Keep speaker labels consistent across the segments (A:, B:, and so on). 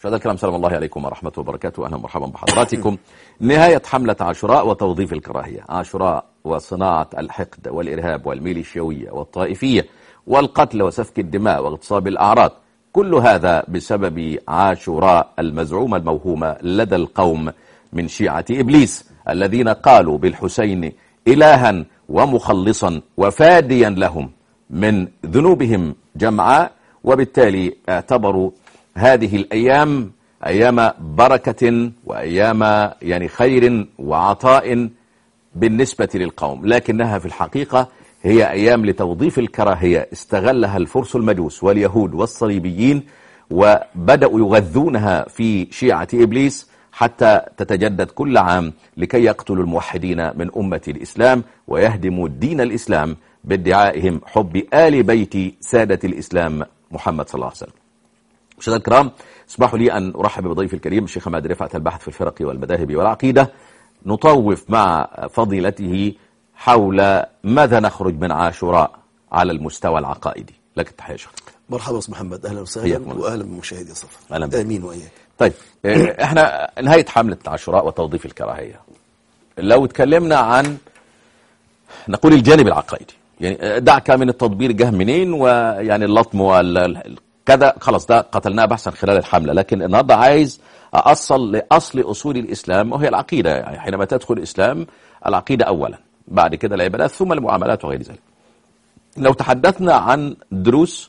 A: مشاهدينا الكرام سلام الله عليكم ورحمة وبركاته أهلا ومرحبا بحضراتكم نهاية حملة عاشوراء وتوظيف الكراهية عاشوراء وصناعة الحقد والإرهاب والميليشيوية والطائفية والقتل وسفك الدماء واغتصاب الأعراض كل هذا بسبب عاشوراء المزعومة الموهومة لدى القوم من شيعة إبليس الذين قالوا بالحسين إلها ومخلصا وفاديا لهم من ذنوبهم جمعاء وبالتالي اعتبروا هذه الأيام أيام بركة وأيام يعني خير وعطاء بالنسبة للقوم لكنها في الحقيقة هي أيام لتوظيف الكراهية استغلها الفرس المجوس واليهود والصليبيين وبدأوا يغذونها في شيعة إبليس حتى تتجدد كل عام لكي يقتلوا الموحدين من أمة الإسلام ويهدموا دين الإسلام بادعائهم حب آل بيت سادة الإسلام محمد صلى الله عليه وسلم مشاهدينا الكرام اسمحوا لي أن أرحب بضيفي الكريم الشيخ حماد رفعت البحث في الفرق والمذاهب والعقيدة نطوف مع فضيلته حول ماذا نخرج من عاشوراء على المستوى العقائدي لك التحية شيخ
B: مرحبا استاذ محمد اهلا وسهلا
A: حياكم الله.
B: واهلا بمشاهدي صفا
A: أهلا بك.
B: امين واياك
A: طيب اه، احنا نهاية حملة عاشوراء وتوظيف الكراهية لو اتكلمنا عن نقول الجانب العقائدي يعني اه، دعك من التطبير جه منين ويعني اللطم وال كذا خلاص ده قتلناه بحثا خلال الحملة لكن النهارده عايز أصل لأصل أصول الإسلام وهي العقيدة يعني حينما تدخل الإسلام العقيدة أولا بعد كده العبادات ثم المعاملات وغير ذلك لو تحدثنا عن دروس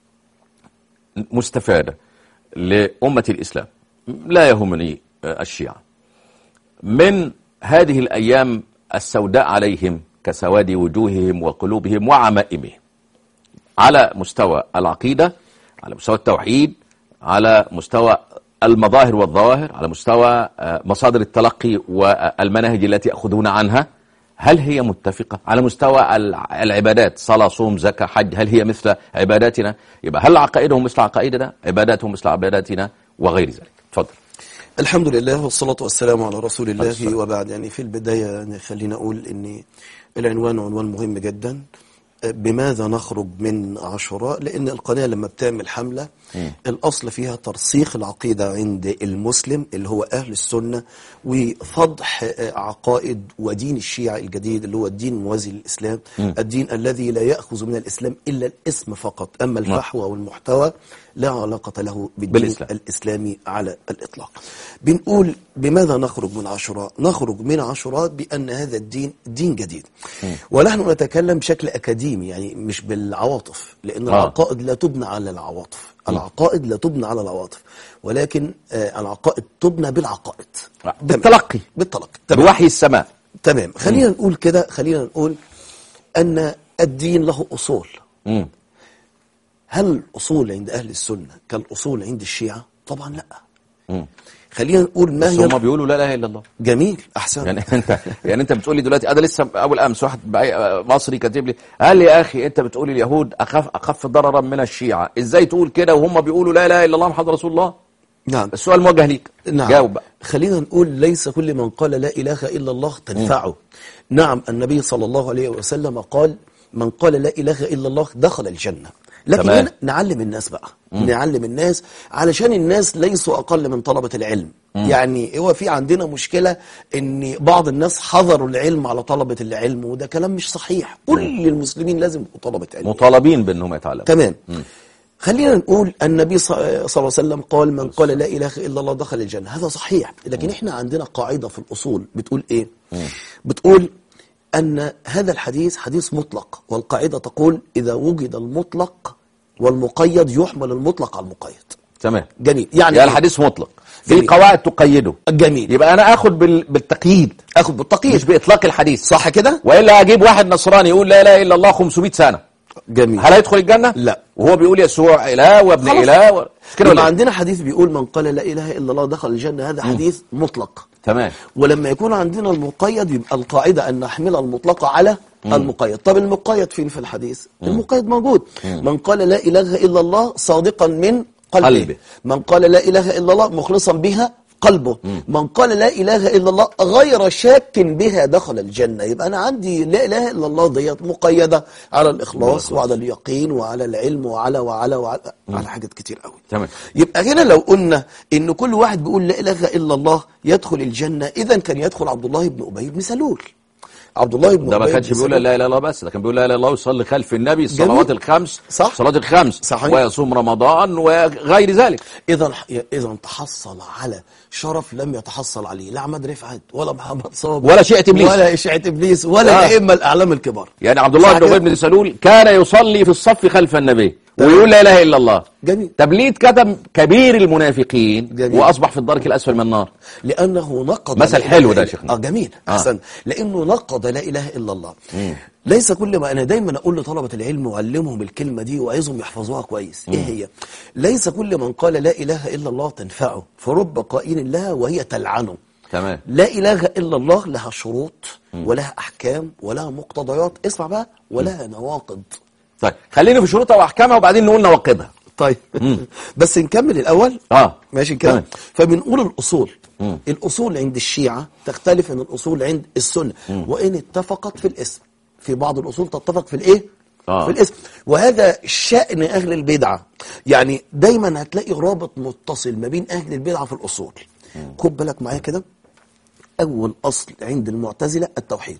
A: مستفادة لأمة الإسلام لا يهمني آه، الشيعة من هذه الأيام السوداء عليهم كسواد وجوههم وقلوبهم وعمائمهم على مستوى العقيدة على مستوى التوحيد على مستوى المظاهر والظواهر على مستوى آه، مصادر التلقي والمناهج التي يأخذون عنها هل هي متفقة على مستوى الع- العبادات صلاة صوم زكاة حج هل هي مثل عباداتنا يبقى هل عقائدهم مثل عقائدنا عباداتهم مثل عباداتنا وغير ذلك تفضل
B: الحمد لله والصلاة والسلام على رسول
A: عليه الصلاة.
B: الله وبعد يعني في البداية يعني خلينا أقول أن العنوان عنوان مهم جدا بماذا نخرج من عاشوراء لأن القناة لما بتعمل حملة الأصل فيها ترسيخ العقيدة عند المسلم اللي هو أهل السنة وفضح آه، عقائد ودين الشيعة الجديد اللي هو الدين الموازي للإسلام الدين الذي لا يأخذ من الإسلام إلا الاسم فقط أما الفحوى والمحتوى لا علاقة له بالدين
A: بالإسلام.
B: الإسلامي على الإطلاق بنقول بماذا نخرج من عاشوراء نخرج من عاشوراء بأن هذا الدين دين جديد ونحن نتكلم بشكل أكاديمي يعني مش بالعواطف لأن
A: آه.
B: العقائد لا تبنى على العواطف العقائد لا تبنى على العواطف ولكن آه العقائد تبنى بالعقائد
A: بالتلقي
B: بالتلقي تمام
A: بوحي السماء
B: تمام خلينا نقول كده خلينا نقول أن الدين له أصول
A: مم.
B: هل الأصول عند أهل السنة كالأصول عند الشيعة؟ طبعا لا
A: مم.
B: خلينا نقول ما
A: بس
B: هي
A: هم بيقولوا لا اله الا الله
B: جميل أحسن
A: يعني انت يعني انت بتقول لي دلوقتي انا لسه اول امس واحد بعي- مصري كاتب لي قال لي يا اخي انت بتقول اليهود اخف اخف ضررا من الشيعه ازاي تقول كده وهم بيقولوا لا اله الا الله محمد رسول الله
B: نعم
A: السؤال موجه ليك
B: نعم
A: جاوب بقى
B: خلينا نقول ليس كل من قال لا إله إلا الله تنفعه نعم النبي صلى الله عليه وسلم قال من قال لا إله إلا الله دخل الجنة لكن
A: تمام.
B: هنا نعلم الناس بقى نعلم الناس علشان الناس ليسوا أقل من طلبة العلم يعني هو في عندنا مشكلة ان بعض الناس حظروا العلم على طلبة العلم وده كلام مش صحيح كل المسلمين لازم يبقوا طلبة علم
A: مطالبين بانهم يتعلموا
B: تمام خلينا نقول النبي ص- صلى الله عليه وسلم قال من قال لا إله إلا الله دخل الجنة هذا صحيح لكن احنا عندنا قاعدة في الأصول بتقول إيه بتقول أن هذا الحديث حديث مطلق والقاعدة تقول إذا وجد المطلق والمقيد يحمل المطلق على المقيد
A: تمام
B: جميل يعني
A: يا
B: إيه؟
A: الحديث مطلق في
B: جميل.
A: قواعد تقيده
B: جميل
A: يبقى انا اخد بال... بالتقييد
B: أخذ بالتقييد
A: مش باطلاق الحديث
B: صح كده
A: والا اجيب واحد نصراني يقول لا اله الا الله 500 سنه
B: جميل
A: هل هيدخل الجنه
B: لا.
A: وهو بيقول يسوع اله وابن
B: خلاص.
A: اله و... مش كده ولا
B: يبقى
A: إيه؟
B: عندنا حديث بيقول من قال لا إله إلا الله دخل الجنة هذا حديث مطلق
A: تمام
B: ولما يكون عندنا المقيد يبقى القاعدة أن نحمل المطلق على المقيد طب المقيد فين في الحديث المقيد موجود من قال لا إله إلا الله صادقا من قلبه,
A: قلبه.
B: قلبه. من قال لا إله إلا الله مخلصا بها قلبه من قال لا إله إلا الله غير شاك بها دخل الجنة يبقى أنا عندي لا إله إلا الله ديت مقيدة على الإخلاص وعلى اليقين وعلى العلم وعلى وعلى وعلى على حاجات كتير قوي
A: تمام
B: يبقى هنا لو قلنا ان كل واحد بيقول لا اله الا الله يدخل الجنه اذا كان يدخل عبد الله بن ابي بن سلول عبد الله بن
A: ده ما
B: أبي
A: كانش
B: بن
A: بيقول
B: سلول
A: لا اله الا الله بس ده كان بيقول لا اله الا الله ويصلي خلف النبي الصلوات
B: جميل.
A: الخمس
B: صح.
A: الصلوات الخمس
B: صحيح.
A: ويصوم رمضان وغير ذلك
B: اذا اذا تحصل على شرف لم يتحصل عليه لا احمد رفعت ولا محمد صابر
A: ولا شيعة إبليس.
B: ولا اشعه ابليس ولا
A: آه.
B: الائمه الاعلام الكبار
A: يعني عبد الله
B: صح
A: بن
B: كده؟
A: ابي بن سلول كان يصلي في الصف خلف النبي ويقول لا اله الا الله
B: جميل.
A: طب ليه اتكتب كبير المنافقين
B: جميل.
A: واصبح في الدرك الاسفل من النار
B: لانه نقض
A: مثل
B: لا إله
A: حلو ده يا
B: إلا-
A: شيخنا.
B: اه جميل
A: آه.
B: احسن لانه نقض لا اله الا الله ليس كل ما انا دايما اقول لطلبه العلم واعلمهم الكلمه دي وعايزهم يحفظوها كويس ايه هي ليس كل من قال لا اله الا الله تنفعه فرب قائل لها وهي تلعنه
A: تمام
B: لا اله الا الله لها شروط ولها احكام ولها مقتضيات اسمع بقى ولها نواقض
A: طيب خلينا في شروطها واحكامها وبعدين نقول نواقضها
B: طيب بس نكمل الاول
A: اه
B: ماشي كده
A: تمام.
B: فبنقول الاصول الاصول عند الشيعه تختلف عن الاصول عند السنه وان اتفقت في الاسم في بعض الاصول تتفق في الايه
A: آه.
B: في الاسم وهذا شأن اهل البدعه يعني دايما هتلاقي رابط متصل ما بين اهل البدعه في الاصول خد بالك معايا كده اول اصل عند المعتزله التوحيد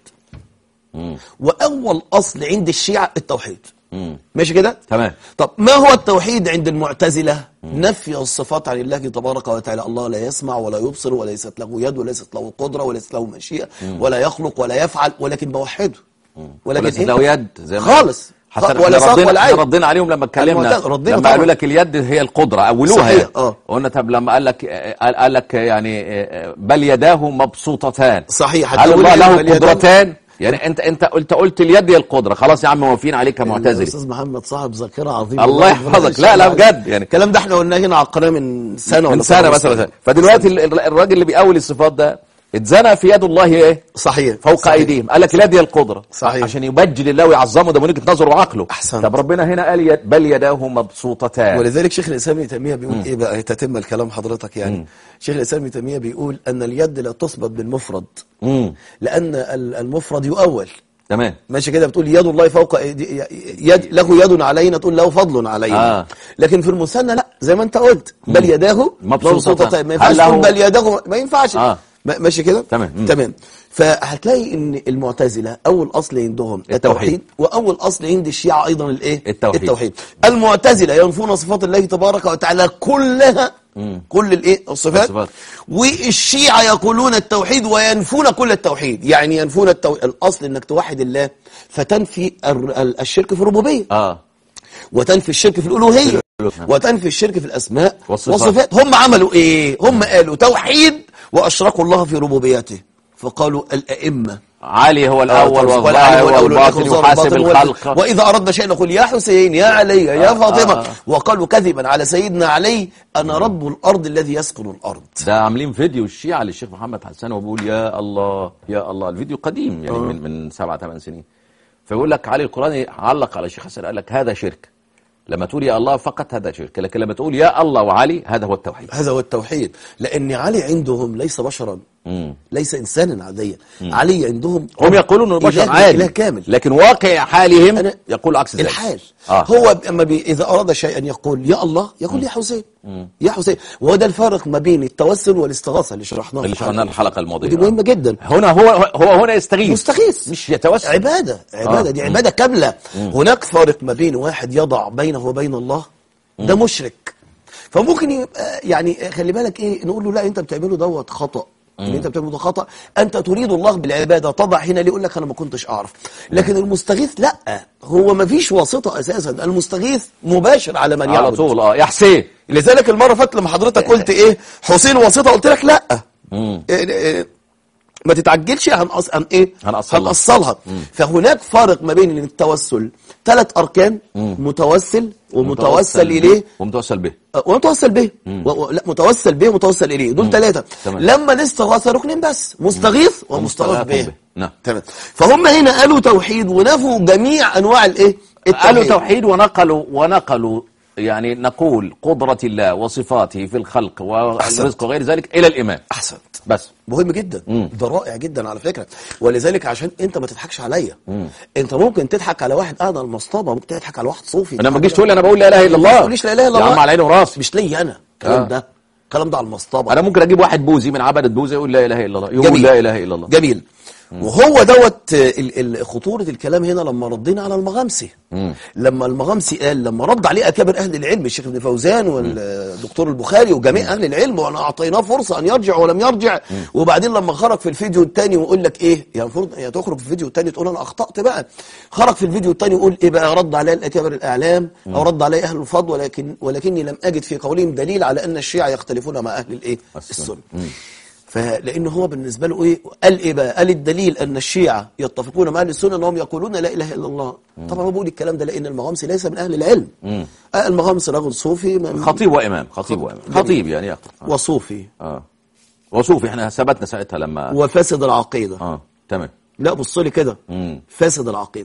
B: واول اصل عند الشيعه التوحيد ماشي كده
A: تمام.
B: طب ما هو التوحيد عند المعتزلة نفي الصفات عن الله تبارك وتعالى الله لا يسمع ولا يبصر وليست له يد وليست له قدرة وليست له مشيئة ولا يخلق ولا يفعل ولكن بوحده ولكن
A: وليس له يد زي ما
B: خالص
A: حتى
B: خ-
A: احنا
B: ولا ساق
A: ردينا
B: ولا
A: احنا
B: عين
A: ردينا عليهم لما اتكلمنا
B: المعتزلة ردينا
A: لما
B: طبعا.
A: قالوا لك اليد هي القدره اولوها
B: صحيح،
A: يعني
B: اه.
A: قلنا طب لما قال لك قال قال لك يعني بل يداه مبسوطتان
B: صحيح،
A: هل
B: هتقول
A: الله
B: إيه
A: له
B: بل يداه؟
A: قدرتان يعني انت انت قلت قلت اليد هي القدره خلاص يا عم موافقين عليك كمعتزلي
B: الاستاذ محمد صاحب ذاكرة عظيمة
A: الله يحفظك. لا، لا، بجد يعني.
B: الكلام ده احنا قلناه هنا على القناة من سنة ولا
A: من سنه
B: سنة
A: مثلا
B: ونص.
A: فدلوقتي ال- ال- الراجل اللي بيقول الصفات ده اتزنى في يد الله ايه
B: صحيح
A: فوق
B: صحيح.
A: ايديهم قال لك اليد هي القدره
B: صحيح.
A: عشان يبجل الله ويعظمه ده من وجهه نظره وعقله
B: أحسنت.
A: طب ربنا هنا قال يد بل يداه مبسوطتان
B: ولذلك شيخ الاسلام ابن تيميه بيقول ايه بقى تتم الكلام حضرتك يعني شيخ الاسلام ابن تيميه بيقول ان اليد لا تثبت بالمفرد
A: امم
B: لان ال- المفرد يؤول
A: تمام
B: ماشي كده بتقول يد الله فوق أيدي- يد له يد علينا تقول له فضل علينا
A: آه.
B: لكن في المثنى لا زي ما انت قلت بل يداه
A: مبسوطتان.
B: مبسوطتان ما
A: هل
B: ينفعش
A: له-
B: تقول بل يداه ما ينفعش
A: آه.
B: ما- ماشي كده
A: تمام. مم.
B: تمام فهتلاقي ان المعتزله اول اصل عندهم
A: التوحيد.
B: التوحيد واول اصل عند الشيعه ايضا الايه
A: التوحيد.
B: التوحيد المعتزله ينفون صفات الله تبارك وتعالى كلها كل الايه الصفات
A: الصفات.
B: والشيعه يقولون التوحيد وينفون كل التوحيد يعني ينفون التو... الاصل انك توحد الله فتنفي الر- ال- الشرك في الربوبيه
A: اه
B: وتنفي الشرك في الالوهيه
A: الألوهية.
B: وتنفي الشرك في الاسماء
A: والصفات.
B: والصفات هم عملوا ايه هم قالوا توحيد واشركوا الله في ربوبيته فقالوا الائمه
A: علي هو الاول
B: والعلي
A: والظاهر
B: والأول
A: والباطن
B: والآخر
A: يحاسب
B: والباطن
A: الخلق
B: وإذا أردنا شيئا نقول يا حسين يا علي يا
A: آه،
B: فاطمة
A: آه.
B: وقالوا كذبا على سيدنا علي أنا رب الأرض الذي يسكن الأرض
A: ده عاملين فيديو الشيعة للشيخ محمد حسان وبيقول يا الله يا الله الفيديو قديم يعني من من سبعة ثمان سنين فيقول لك علي القرآني علق على الشيخ حسن قال لك هذا شرك لما تقول يا الله فقط هذا شرك لكن لما تقول يا الله وعلي هذا هو التوحيد
B: هذا هو التوحيد لأن علي عندهم ليس بشرا
A: مم.
B: ليس إنسانا عاديا علي عندهم
A: هم يقولون انه بشر
B: إله-
A: عادي
B: إله كامل
A: لكن واقع حالهم
B: أنا-
A: يقول عكس ذلك
B: الحال
A: آه.
B: هو اما بي اذا اراد شيئا يقول يا الله يقول يا حسين يا حسين وهو ده الفارق ما بين التوسل والاستغاثه اللي شرحناه
A: اللي
B: في
A: شرحناه الحلقة الماضية
B: ودي مهمه جدا
A: هنا هو هو هنا يستغيث
B: مستغيث
A: مش يتوسل
B: عباده عباده
A: آه.
B: دي عباده كامله هناك فارق ما بين واحد يضع بينه وبين الله ده مشرك فممكن يبقى يعني خلي بالك ايه نقول له لا انت بتعمله دوت خطا اللي انت بتعمله ده خطا انت تريد الله بالعباده تضع هنا ليه يقول لك انا ما كنتش اعرف لكن المستغيث لا هو ما فيش واسطه اساسا المستغيث مباشر على من
A: على
B: يعبد
A: طول اه يا حسين
B: لذلك المره فاتت لما حضرتك قلت ايه حسين واسطه قلت لك لا
A: مم.
B: إيه إيه ما تتعجلش هنقص هن ايه
A: هنقصلها.
B: هنقصلها فهناك فرق ما بين التوسل ثلاث اركان متوسل ومتوسل اليه
A: ومتوسل به
B: آه، ومتوسل به و... و... لا متوسل به ومتوسل اليه دول ثلاثه
A: تمام.
B: لما الاستغاثه ركنين بس مستغيث ومستغاث
A: ومستغاث
B: به
A: به. نعم.
B: تمام فهم هنا قالوا توحيد ونفوا جميع انواع الايه
A: قالوا توحيد ونقلوا ونقلوا يعني نقول قدرة الله وصفاته في الخلق والرزق
B: أحسنت.
A: وغير ذلك إلى الإمام
B: احسنت
A: بس
B: مهم جدا ده رائع جدا على فكره ولذلك عشان انت ما تضحكش عليا انت ممكن تضحك على واحد قاعد على المصطبه ممكن تضحك على واحد صوفي
A: أنا ما تجيش تقول لي أنا بقول لا إله إلا الله
B: ما تقوليش لا اله الا
A: يا
B: الله
A: عم على عيني وراسي
B: مش ليا انا الكلام
A: آه.
B: ده الكلام ده على المصطبه
A: أنا ممكن أجيب واحد بوذي من عبدة بوذي يقول لا إله إلا الله يقول
B: جميل.
A: لا إله إلا الله
B: جميل وهو دوت ال- ال- خطورة الكلام هنا لما ردينا على المغامسي لما المغامسي قال لما رد عليه أكابر أهل العلم الشيخ ابن فوزان والدكتور البخاري وجميع أهل العلم وأنا أعطيناه فرصة أن يرجع ولم يرجع وبعدين لما خرج في الفيديو الثاني ويقول لك إيه يعني المفروض يعني تخرج في الفيديو الثاني تقول أنا أخطأت بقى خرج في الفيديو الثاني يقول إيه بقى رد علي الأكابر الأعلام أو رد علي أهل الفضل ولكن ولكني لم أجد في قولهم دليل على أن الشيعة يختلفون مع أهل الإيه
A: السنة.
B: السنة فلان هو بالنسبه له ايه قال ايه بقى قال الدليل ان الشيعه يتفقون مع اهل السنه انهم يقولون لا اله الا الله طبعا هو بيقول الكلام ده لان المغامسي ليس من اهل العلم آه المغامسي رجل صوفي من
A: خطيب وإمام خطيب وإمام
B: جميل.
A: خطيب يعني يخطب آه.
B: وصوفي
A: آه. وصوفي احنا ثبتنا ساعتها لما
B: وفاسد العقيده
A: اه تمام
B: لا بص لي كده
A: مم.
B: فاسد العقيده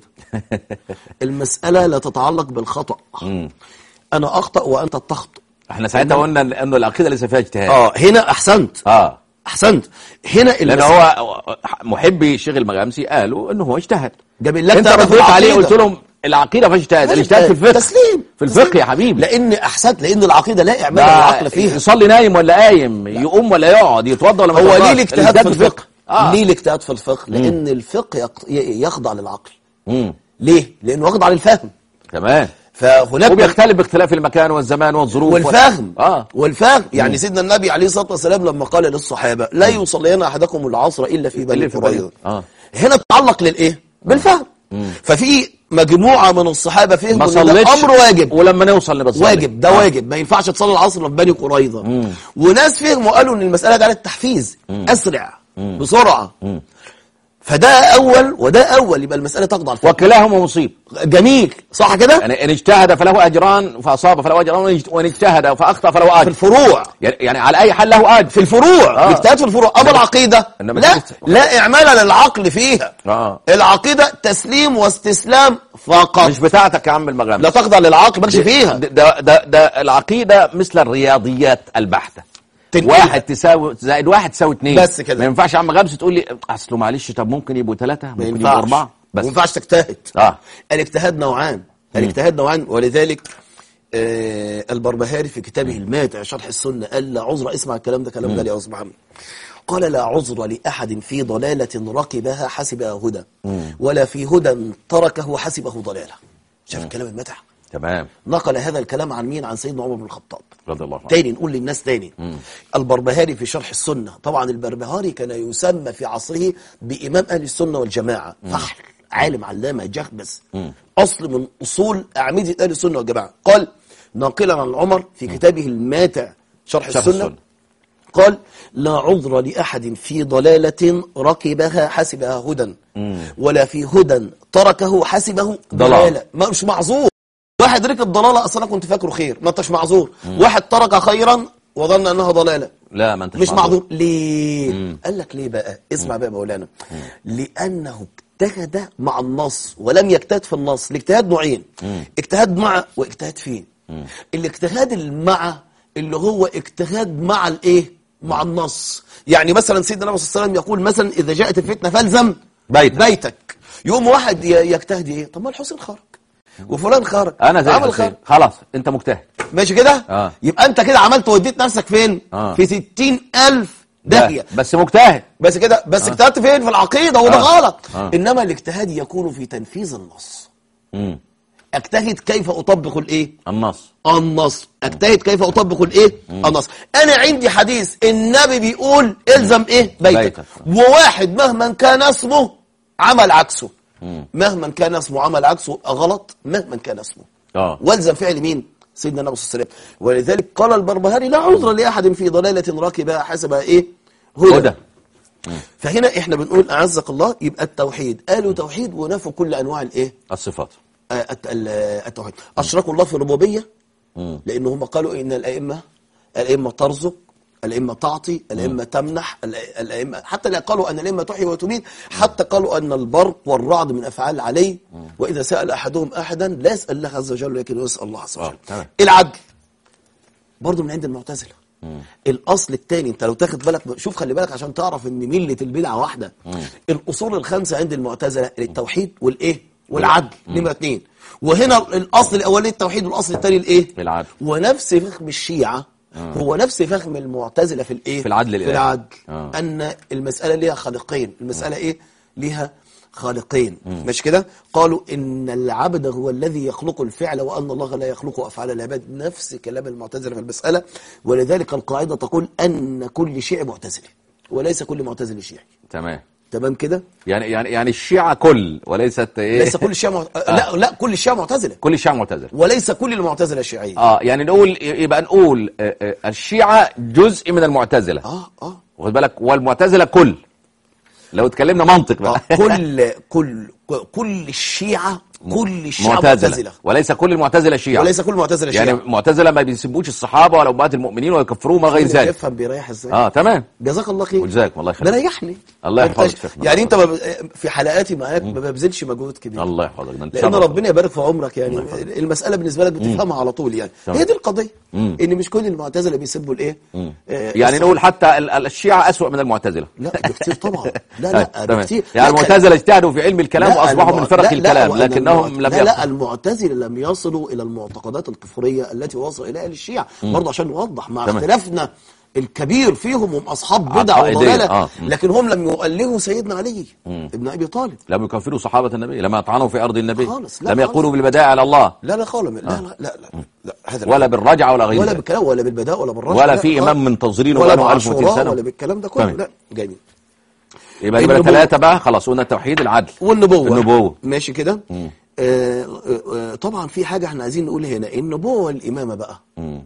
B: المساله لا تتعلق بالخطا انا اخطا وانت تخطئ
A: احنا ساعتها قلنا إن- انه العقيده ليس فيها اجتهاد
B: اه هنا احسنت
A: اه
B: احسنت هنا
A: لان
B: المسألة-
A: هو محبي الشيخ المغامسي قالوا انه هو اجتهد
B: جميل. لا
A: انت
B: تعرف
A: رديت عليه
B: العقيدة.
A: قلت لهم العقيده فيها اجتهاد
B: ماشي،
A: الاجتهاد في الفقه
B: تسليم
A: في الفقه
B: تسليم.
A: يا حبيبي
B: لان احسنت لان العقيده لا اعمال
A: ده
B: العقل فيها
A: يصلي نايم ولا قايم يقوم ولا يقعد يتوضا ولا ما
B: هو
A: يتوضاش
B: ليه الاجتهاد في الفقه
A: اه
B: ليه الاجتهاد في الفقه لان الفقه يق- ي- يخضع للعقل
A: امم
B: ليه لانه يخضع للفهم
A: تمام
B: فهناك
A: وبيختلف باختلاف المكان والزمان والظروف
B: والفهم
A: اه
B: والفهم يعني سيدنا النبي عليه الصلاه والسلام لما قال للصحابه لا يصلين احدكم العصر الا في بني
A: اللي في
B: قريظه
A: بني- اه
B: هنا تتعلق للايه بالفهم ففي مجموعه من الصحابه فهموا
A: ما
B: ان ده
A: صليتش
B: امر واجب
A: ولما نوصل نبقى نصلي.
B: واجب ده
A: آه.
B: واجب ما ينفعش تصلي العصر في بني قريظه وناس فهموا قالوا ان المساله دي على التحفيز اسرع بسرعه فده اول وده اول يبقى المساله تخضع الفقه
A: وكلاهما مصيب
B: جميل صح كده
A: يعني ان اجتهد فله اجران فاصاب فله اجران وان اجتهد فاخطا فله
B: في
A: اجر
B: الفروع
A: يعني يعني على اي حال له اجر
B: في الفروع
A: آه.
B: الاجتهاد في الفروع اما العقيده
A: إنما
B: لا
A: تجد-
B: لا اعمال للعقل فيها
A: اه
B: العقيده تسليم واستسلام فقط
A: مش بتاعتك يا عم المغامر
B: لا تخضع للعقل مالكش فيها
A: ده, ده, ده, ده العقيدة مثل الرياضيات البحتة
B: تنقلها.
A: واحد تساوي زائد واحد تساوي اتنين
B: بس كده.
A: ما ينفعش يا عم غمس تقول لي اصله معلش طب ممكن يبقوا ثلاثة
B: ما
A: ممكن يبقوا
B: ينفعش
A: أربعة
B: ما
A: بس
B: ينفعش تجتهد
A: اه
B: الاجتهاد نوعان الاجتهاد نوعان ولذلك آه البربهاري في كتابه الماتع شرح السنة قال لا عذر اسمع الكلام ده كلام غالي يا أستاذ محمد قال لا عذر لأحد في ضلالة ركبها حسبها هدى ولا في هدى تركه حسبه ضلالة شاف الكلام الماتع
A: تمام
B: نقل هذا الكلام عن مين عن سيدنا عمر بن الخطاب
A: رضي الله عنه
B: تاني نقول للناس تاني البربهاري في شرح السنة طبعا البربهاري كان يسمى في عصره بإمام أهل السنة والجماعة فحل عالم علامة جهبس أصل من أصول أعمدة أهل السنة والجماعة قال ناقلا عن عمر في كتابه الماتع شرح,
A: شرح
B: السنة,
A: السنة.
B: قال لا عذر لأحد في ضلالة ركبها حسبها هدى ولا في هدى تركه حسبه
A: ضلال.
B: ضلالة ما مش معذور واحد ركب ضلالة أصلا كنت فاكره خير ما انتش معذور واحد ترك خيرا وظن أنها ضلالة
A: لا ما انتش
B: مش معذور ليه قال لك ليه بقى اسمع بقى مولانا لأنه اجتهد مع النص ولم يجتهد في النص الاجتهاد نوعين اجتهاد مع واجتهاد فيه الاجتهاد المع اللي هو اجتهاد مع الايه مع النص يعني مثلا سيدنا النبي صلى الله عليه وسلم يقول مثلا اذا جاءت الفتنه فالزم
A: بيتك.
B: بيتك يوم واحد ي- يجتهد ايه طب ما الحسين خرج وفلان خرج
A: انا زي
B: عمل
A: الحسين
B: خرج
A: خلاص انت مجتهد
B: ماشي كده
A: آه.
B: يبقى انت كده عملت وديت نفسك فين
A: آه.
B: في ستين ألف داهية
A: بس مجتهد
B: بس كده بس اجتهدت فين في العقيدة وده
A: آه.
B: غلط
A: آه.
B: انما الاجتهاد يكون في تنفيذ النص
A: مم.
B: اجتهد كيف اطبق الايه
A: النص
B: النص اجتهد كيف اطبق الايه النص انا عندي حديث النبي بيقول الزم ايه بيتك,
A: بيتك.
B: وواحد مهما كان اسمه عمل عكسه مهما كان اسمه عمل عكسه غلط مهما كان اسمه
A: اه
B: والزم فعل مين سيدنا النبي صلى الله عليه وسلم ولذلك قال البربهاري لا عذر لاحد في ضلاله راكبها حسبها ايه
A: هدى
B: فهنا احنا بنقول اعزك الله يبقى التوحيد قالوا توحيد ونفوا كل انواع الايه
A: الصفات
B: آه، الت- ال- آه، التوحيد اشركوا الله في الربوبيه لان هم قالوا ان الائمه الائمه ترزق الائمه تعطي الائمه تمنح الأ- الائمه حتى لا قالوا ان الائمه تحيي وتميت حتى قالوا ان البرق والرعد من افعال علي واذا سال احدهم احدا لا يسال الله عز وجل ولكن يسال الله عز وجل
A: آه، تمام.
B: العدل برضه من عند المعتزله الاصل الثاني انت لو تاخد بالك شوف خلي بالك عشان تعرف ان مله البدعه واحده الاصول الخمسه عند المعتزله التوحيد والايه والعدل نمره اثنين وهنا الاصل الاولاني التوحيد والاصل الثاني الايه
A: العدل.
B: ونفس فهم الشيعه هو نفس فهم المعتزله في الايه
A: في العدل
B: في
A: الإلهي.
B: العدل
A: آه.
B: ان المساله ليها خالقين المساله ايه ليها خالقين مش كده قالوا ان العبد هو الذي يخلق الفعل وان الله لا يخلق افعال العباد نفس كلام المعتزله في المساله ولذلك القاعده تقول ان كل شيعي معتزلي وليس كل معتزلي شيعي
A: تمام
B: تمام كده
A: يعني يعني يعني الشيعة كل وليست ايه
B: ليس كل الشيعة معت... لا لا كل الشيعة معتزله
A: كل الشيعة معتزلة
B: وليس كل المعتزله شيعيه
A: اه يعني نقول يبقى نقول آه، آه، الشيعة جزء من المعتزلة
B: اه اه
A: واخد بالك والمعتزلة كل لو اتكلمنا منطق بقى
B: آه، كل كل كل الشيعة كل الشيعة
A: معتزلة
B: معتزلة
A: وليس كل المعتزلة شيعة
B: وليس كل معتزلة شيعة
A: يعني معتزلة ما بيسبوش الصحابة ولا أمهات المؤمنين ولا يكفروهم ولا غير ذلك
B: يفهم بيريح ازاي
A: اه تمام
B: جزاك الله خير
A: وجزاك الله يخليك.
B: بريحني
A: الله
B: ما
A: يحفظك
B: بقاش-
A: شيخنا.
B: يعني انت ما ب- في حلقاتي معاك ما ببذلش مجهود كبير
A: الله يحفظك ده انت
B: لان
A: شرف.
B: ربنا يبارك في عمرك يعني المساله بالنسبه لك بتفهمها على طول يعني
A: تمام.
B: هي دي القضيه
A: مم.
B: ان مش كل المعتزله بيسبوا الايه آه،
A: يعني
B: الصحابة.
A: نقول حتى ال- ال- الشيعة أسوأ من المعتزلة
B: لا بكتير طبعا لا
A: طيب،
B: لا
A: تمام.
B: بكتير
A: يعني
B: لا،
A: المعتزلة اجتهدوا في علم الكلام
B: لا،
A: وأصبحوا
B: المع-
A: من فرق
B: لا، لا،
A: الكلام
B: وأن
A: لكنهم
B: المعت-
A: لم
B: لا لا
A: يقفوا
B: المعتزلة لم يصلوا إلى المعتقدات الكفرية التي وصل إليها الشيعة برضه عشان نوضح مع
A: تمام.
B: اختلافنا الكبير فيهم هم أصحاب بدع
A: عقائدية،
B: وضلالة
A: آه. مم.
B: لكن هم لم يؤلهوا سيدنا علي ابن أبي طالب
A: لم يكفروا صحابة النبي لم يطعنوا في أرض النبي
B: خالص، لا
A: لم
B: خالص.
A: يقولوا بالبداء على الله
B: لا لا خالص لا لا لا لا, لا هذا
A: ولا بالرجعة ولا غير
B: ولا
A: ذلك
B: بالكلام ولا بالبداء ولا بالرجل
A: ولا
B: لا،
A: في
B: آه.
A: إمام منتظرينه
B: ولا
A: بقاله 1200
B: بعاشوراء
A: سنة
B: ولا بالكلام ده كله
A: تمام.
B: لا جميل
A: يبقى يبقى
B: النبوة.
A: ثلاثة بقى خلاص قلنا التوحيد العدل
B: والنبوة
A: النبوة.
B: ماشي كده آه آه آه، طبعا في حاجة احنا عايزين نقول هنا النبوة والإمامة بقى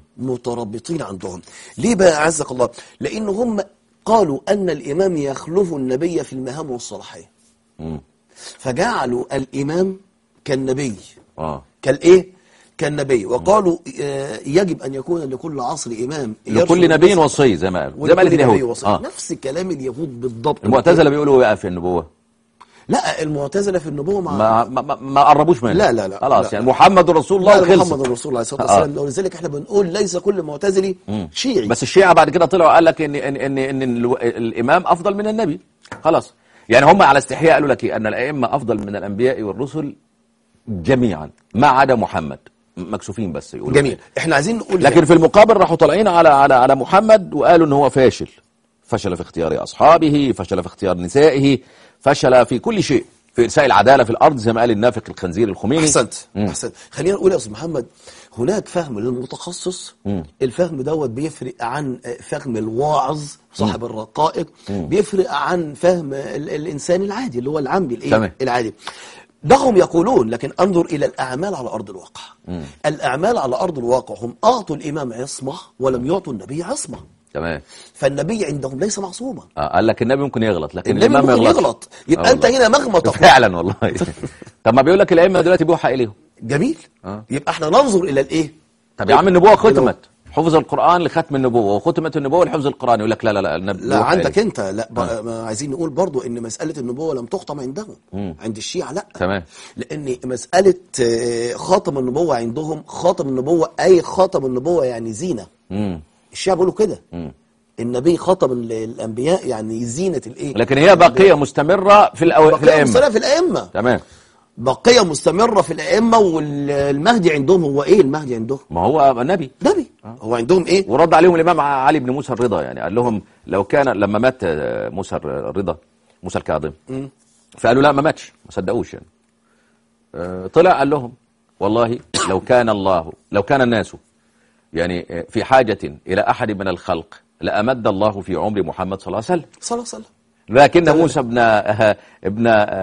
B: مترابطين عندهم ليه بقى أعزك الله لأن هم قالوا أن الإمام يخلف النبي في المهام والصلاحية
A: مم.
B: فجعلوا الإمام كالنبي
A: اه
B: كالإيه كالنبي وقالوا آه، يجب أن يكون لكل عصر إمام يرشد
A: لكل نبي
B: الناس
A: وصي زي ما قالوا زي ما قالت
B: ولكل نبي
A: اليهود
B: وصي
A: اه
B: نفس كلام اليهود بالضبط
A: المعتزلة بيقولوا إيه بقى في النبوة
B: لا المعتزلة في النبوة مع
A: ما ما, ما- ما قربوش منه
B: لا، لا، لا.
A: خلاص
B: لا.
A: يعني محمد رسول الله
B: لا
A: وخلص
B: محمد رسول الله صلى الله
A: آه.
B: عليه وسلم ولذلك احنا بنقول ليس كل معتزلي شيعي
A: بس الشيعة بعد كده طلعوا قال لك ان ان ان, إن الو- الامام افضل من النبي خلاص يعني هم على استحياء قالوا لك إيه؟ ان الائمه افضل من الانبياء والرسل جميعا ما عدا محمد مكسوفين بس يقولوا
B: جميل احنا عايزين نقول
A: لكن في المقابل راحوا طالعين على على على محمد وقالوا ان هو فاشل فشل في اختيار اصحابه فشل في اختيار نسائه فشل في كل شيء في ارساء العداله في الارض زي ما قال النافق الخنزير الخميني
B: احسنت
A: مم.
B: احسنت خلينا نقول يا استاذ محمد هناك فهم للمتخصص الفهم دوت بيفرق عن فهم الواعظ صاحب الرقائق بيفرق عن فهم ال- الانسان العادي اللي هو العامي الايه
A: تمام.
B: العادي دعهم يقولون لكن انظر الى الاعمال على ارض الواقع الاعمال على ارض الواقع هم اعطوا الامام عصمه ولم يعطوا النبي عصمه
A: تمام
B: فالنبي عندهم ليس معصوما
A: آه قال لك النبي ممكن يغلط لكن
B: النبي
A: الامام ما
B: ممكن
A: يغلطش
B: يغلط يبقى
A: آه
B: انت
A: والله.
B: هنا مهما تقول
A: فعلا والله طب ما بيقول لك الائمه دلوقتي بيوحى اليهم
B: جميل
A: آه.
B: يبقى احنا ننظر الى الايه
A: طب يا عم النبوه ختمت حفظ القران لختم النبوه وختمت النبوه لحفظ القران يقول لك لا لا لا النبي
B: لا
A: بيوحى
B: عندك
A: إليه.
B: انت لا ب- ما عايزين نقول برضو ان مسألة النبوة لم تختم عندهم عند الشيعة لا
A: تمام.
B: لان مسألة آه، خاتم النبوة عندهم خاتم النبوة اي خاتم النبوة يعني زينة
A: مم.
B: الشيعة بيقولوا كده النبي خاتم ال- الانبياء يعني زينة الايه
A: لكن هي باقيه مستمره في الأو... في
B: بقية
A: الائمه
B: مستمرة في الائمة
A: تمام
B: بقية مستمرة في الائمة والمهدي عندهم هو ايه المهدي عندهم
A: ما هو نبي
B: نبي هو عندهم ايه
A: ورد عليهم الامام علي بن موسى الرضا يعني قال لهم لو كان لما مات آه، موسى الرضا موسى الكاظم فقالوا لا ما ماتش ما صدقوش يعني آه، طلع قال لهم والله لو كان الله لو كان الناس يعني آه، في حاجة إلى أحد من الخلق لأمد الله في عمر محمد صلى الله عليه وسلم
B: صلى الله عليه وسلم
A: لكن موسى ابن آه، ابن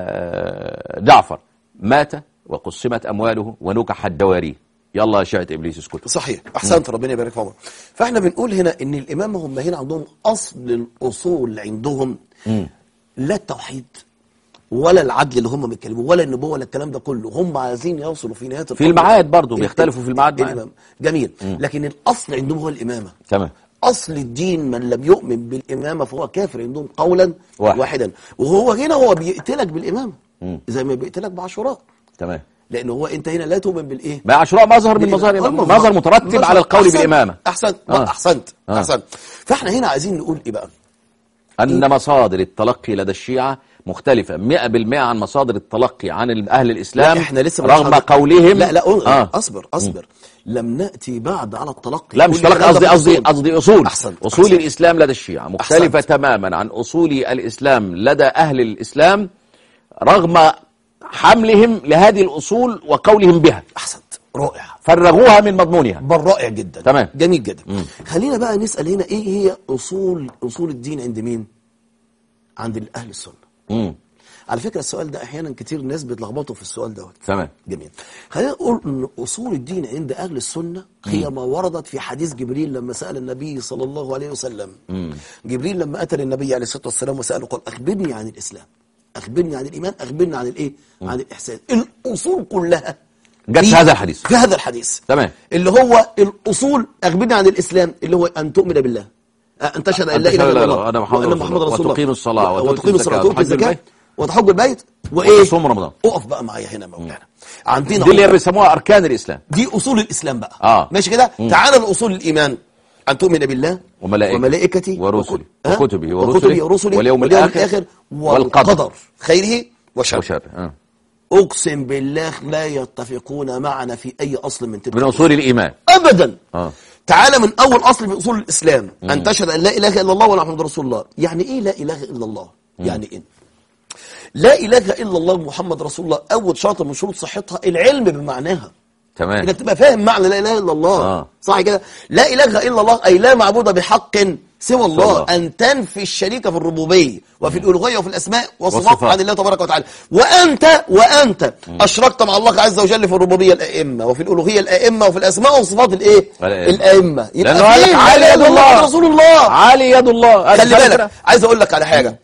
A: آه، جعفر مات وقسمت أمواله ونكحت دواريه يلا يا شيعة إبليس اسكتوا
B: صحيح احسنت ربنا يبارك في عمرك فاحنا بنقول هنا ان الامامه هم هنا عندهم اصل الاصول عندهم لا التوحيد ولا العدل اللي هم بيتكلموا ولا النبوه ولا الكلام ده كله هم عايزين يوصلوا في نهايه
A: في الميعاد برضو بيختلفوا في الميعاد معانا.
B: الإمام. جميل لكن الاصل عندهم هو الامامه
A: تمام
B: اصل الدين من لم يؤمن بالامامه فهو كافر عندهم قولا
A: واحد.
B: واحدا وهو هنا هو بيقتلك بالامامه زي ما بيقتلك بعاشوراء
A: تمام
B: لان هو انت هنا لا تؤمن بالايه
A: ما عاشوراء مظهر من مظاهر الإمامة. مظهر مترتب على القول
B: أحسنت.
A: بالإمامة
B: احسنت
A: آه.
B: احسنت
A: آه.
B: احسنت فاحنا هنا عايزين نقول ايه بقى
A: أن مصادر التلقي لدى الشيعة مختلفة 100% عن مصادر التلقي عن أهل الإسلام
B: لا، احنا لسه
A: رغم
B: مش-
A: قولهم
B: لا لا أقول-
A: آه.
B: اصبر اصبر لم ناتي بعد على التلقي
A: لا مش
B: كل
A: تلقي
B: الكلام ده
A: قصدي
B: في
A: قصدي
B: الأصول.
A: قصدي أصول
B: أحسنت.
A: أصول
B: أحسنت.
A: الإسلام لدى الشيعة مختلفة
B: أحسنت.
A: تماما عن أصول الإسلام لدى أهل الإسلام رغم حملهم لهذه الأصول وقولهم بها
B: احسنت رائع
A: فرغوها من مضمونها
B: بل رائع جدا
A: تمام.
B: جميل جدا خلينا بقى نسال هنا ايه هي اصول اصول الدين عند مين عند اهل السنه
A: مم.
B: على فكره السؤال ده احيانا كتير ناس بيتلخبطوا في السؤال دوت
A: تمام
B: جميل خلينا نقول ان اصول الدين عند اهل السنه هي ما وردت في حديث جبريل لما سال النبي صلى الله عليه وسلم جبريل لما اتى للنبي عليه الصلاه والسلام وساله قال اخبرني عن الاسلام اخبرني عن الايمان اخبرني عن الايه عن الاحسان الاصول كلها
A: جت في
B: في-
A: هذا الحديث.
B: في هذا الحديث
A: تمام.
B: اللي هو الاصول اخبرني عن الاسلام اللي هو ان تؤمن بالله أن تشهد ان لا اله الا الله
A: أنا محمد
B: وأن
A: رسول الله.
B: رسول الله
A: وتقيم الصلاة وتؤتي
B: وتقيم الصلاه
A: الزكاة
B: وتؤتي
A: وتحج
B: الزكاه
A: البيت.
B: وتحج البيت وايه
A: وتصوم رمضان
B: اقف بقى معايا هنا مولانا عندنا
A: دي اللي بيسموها أركان الإسلام
B: دي اصول الاسلام بقى
A: آه.
B: ماشي كده تعال لاصول الايمان ان تؤمن بالله
A: وملائكته
B: وملائكته
A: ورسله
B: وكت- ها؟
A: وكتبه ورسله
B: وكتبه ورسله
A: واليوم الآخر
B: والقدر
A: والقدر.
B: خيره وشره
A: وشر آه.
B: اقسم بالله لا يتفقون معنا في اي اصل من تلك
A: من أصول الإيمان
B: ابدا
A: آه.
B: تعالى من اول اصل في اصول الاسلام ان تشهد ان لا اله الا الله وان محمد رسول الله يعني ايه لا اله الا الله يعني ايه لا اله الا الله محمد رسول الله اول شرط من شروط صحتها العلم بمعناها
A: تمام
B: انك تبقى فاهم معنى لا اله الا الله
A: آه.
B: صح كده لا اله الا الله اي لا معبود بحق سوى الله
A: الله.
B: ان تنفي الشريك في الربوبيه وفي الالوهيه وفي الاسماء والصفات
A: والصفات.
B: عن الله تبارك وتعالى وانت وانت اشركت مع الله عز وجل في الربوبيه الائمه وفي الالوهيه الائمه وفي الاسماء والصفات الايه
A: الأئمة.
B: الائمه يبقى
A: لأنه قال لك
B: فين
A: عالي
B: لا
A: يد
B: إله إلا
A: الله.
B: رسول الله
A: عالي يد الله هذا
B: خلي
A: الكلام
B: بالك
A: كده.
B: عايز اقول لك على حاجه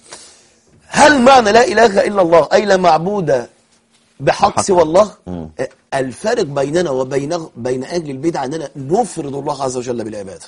B: هل معنى لا اله الا الله اي لا معبود بحق سوى الله آه، الفارق بيننا وبين بين اهل البدع اننا نفرد الله عز وجل بالعباده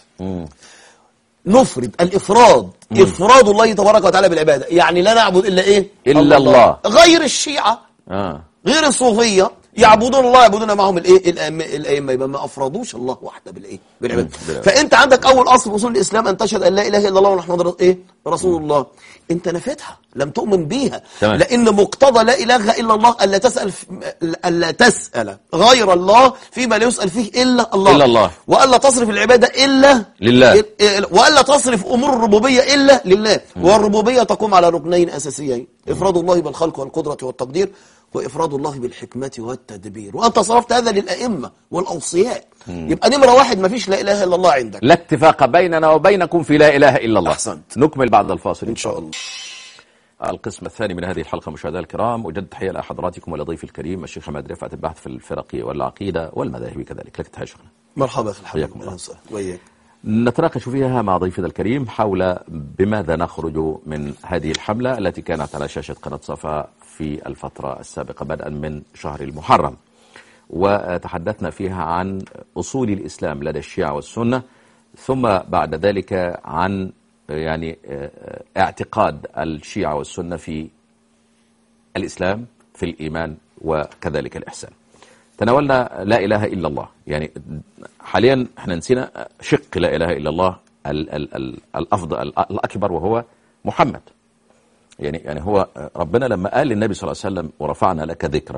B: نفرد الافراد افراد الله تبارك وتعالى بالعباده يعني لا نعبد الا ايه
A: إلا الله.
B: غير الشيعه
A: آه.
B: غير الصوفيه يعبدون الله يعبدون معهم الايه الأئمة الائمه يبقى ما افرادوش الله وحده بالايه بالعباده
A: بالعبادة.
B: فانت عندك اول اصل في اصول الاسلام ان تشهد ان لا اله الا الله ومحمد رسول ايه رسول الله انت نفيتها لم تؤمن بيها
A: تمام.
B: لان مقتضى لا اله الا الله الا تسال الا تسال غير الله فيما لا يسال فيه الا الله
A: إلا الله.
B: والا تصرف العباده الا
A: لله.
B: إل- والا تصرف امور الربوبيه الا لله والربوبيه تقوم على ركنين اساسيين افراد الله بالخلق والقدره والتقدير وافراد الله بالحكمه والتدبير وانت صرفت هذا للائمه والاوصياء يبقى نمره واحد ما فيش لا اله الا الله عندك
A: لا اتفاق بيننا وبينكم في لا إله إلا الله
B: أحسنت.
A: نكمل بعد الفاصل
B: ان شاء الله
A: القسم الثاني من هذه الحلقة مشاهدينا الكرام أجد تحية لحضراتكم ولضيفي الكريم الشيخ حماد رفعت البحث في الفرق والعقيدة والمذاهب كذلك لك تحية شيخنا
B: مرحبا في الحبيب
A: حياكم الله.
B: أهلا وسهلا. وإياك
A: نتناقش فيها مع ضيفنا الكريم حول بماذا نخرج من هذه الحملة التي كانت على شاشة قناة صفا في الفترة السابقة بدءا من شهر المحرم وتحدثنا فيها عن أصول الإسلام لدى الشيعة والسنة ثم بعد ذلك عن يعني آه، اعتقاد الشيعة والسنة في الإسلام في الإيمان وكذلك الإحسان تناولنا لا إله إلا الله يعني حاليا احنا نسينا شق لا إله إلا الله ال ال ال الأفضل ال- الأكبر وهو محمد يعني يعني هو ربنا لما قال للنبي صلى الله عليه وسلم ورفعنا لك ذكرك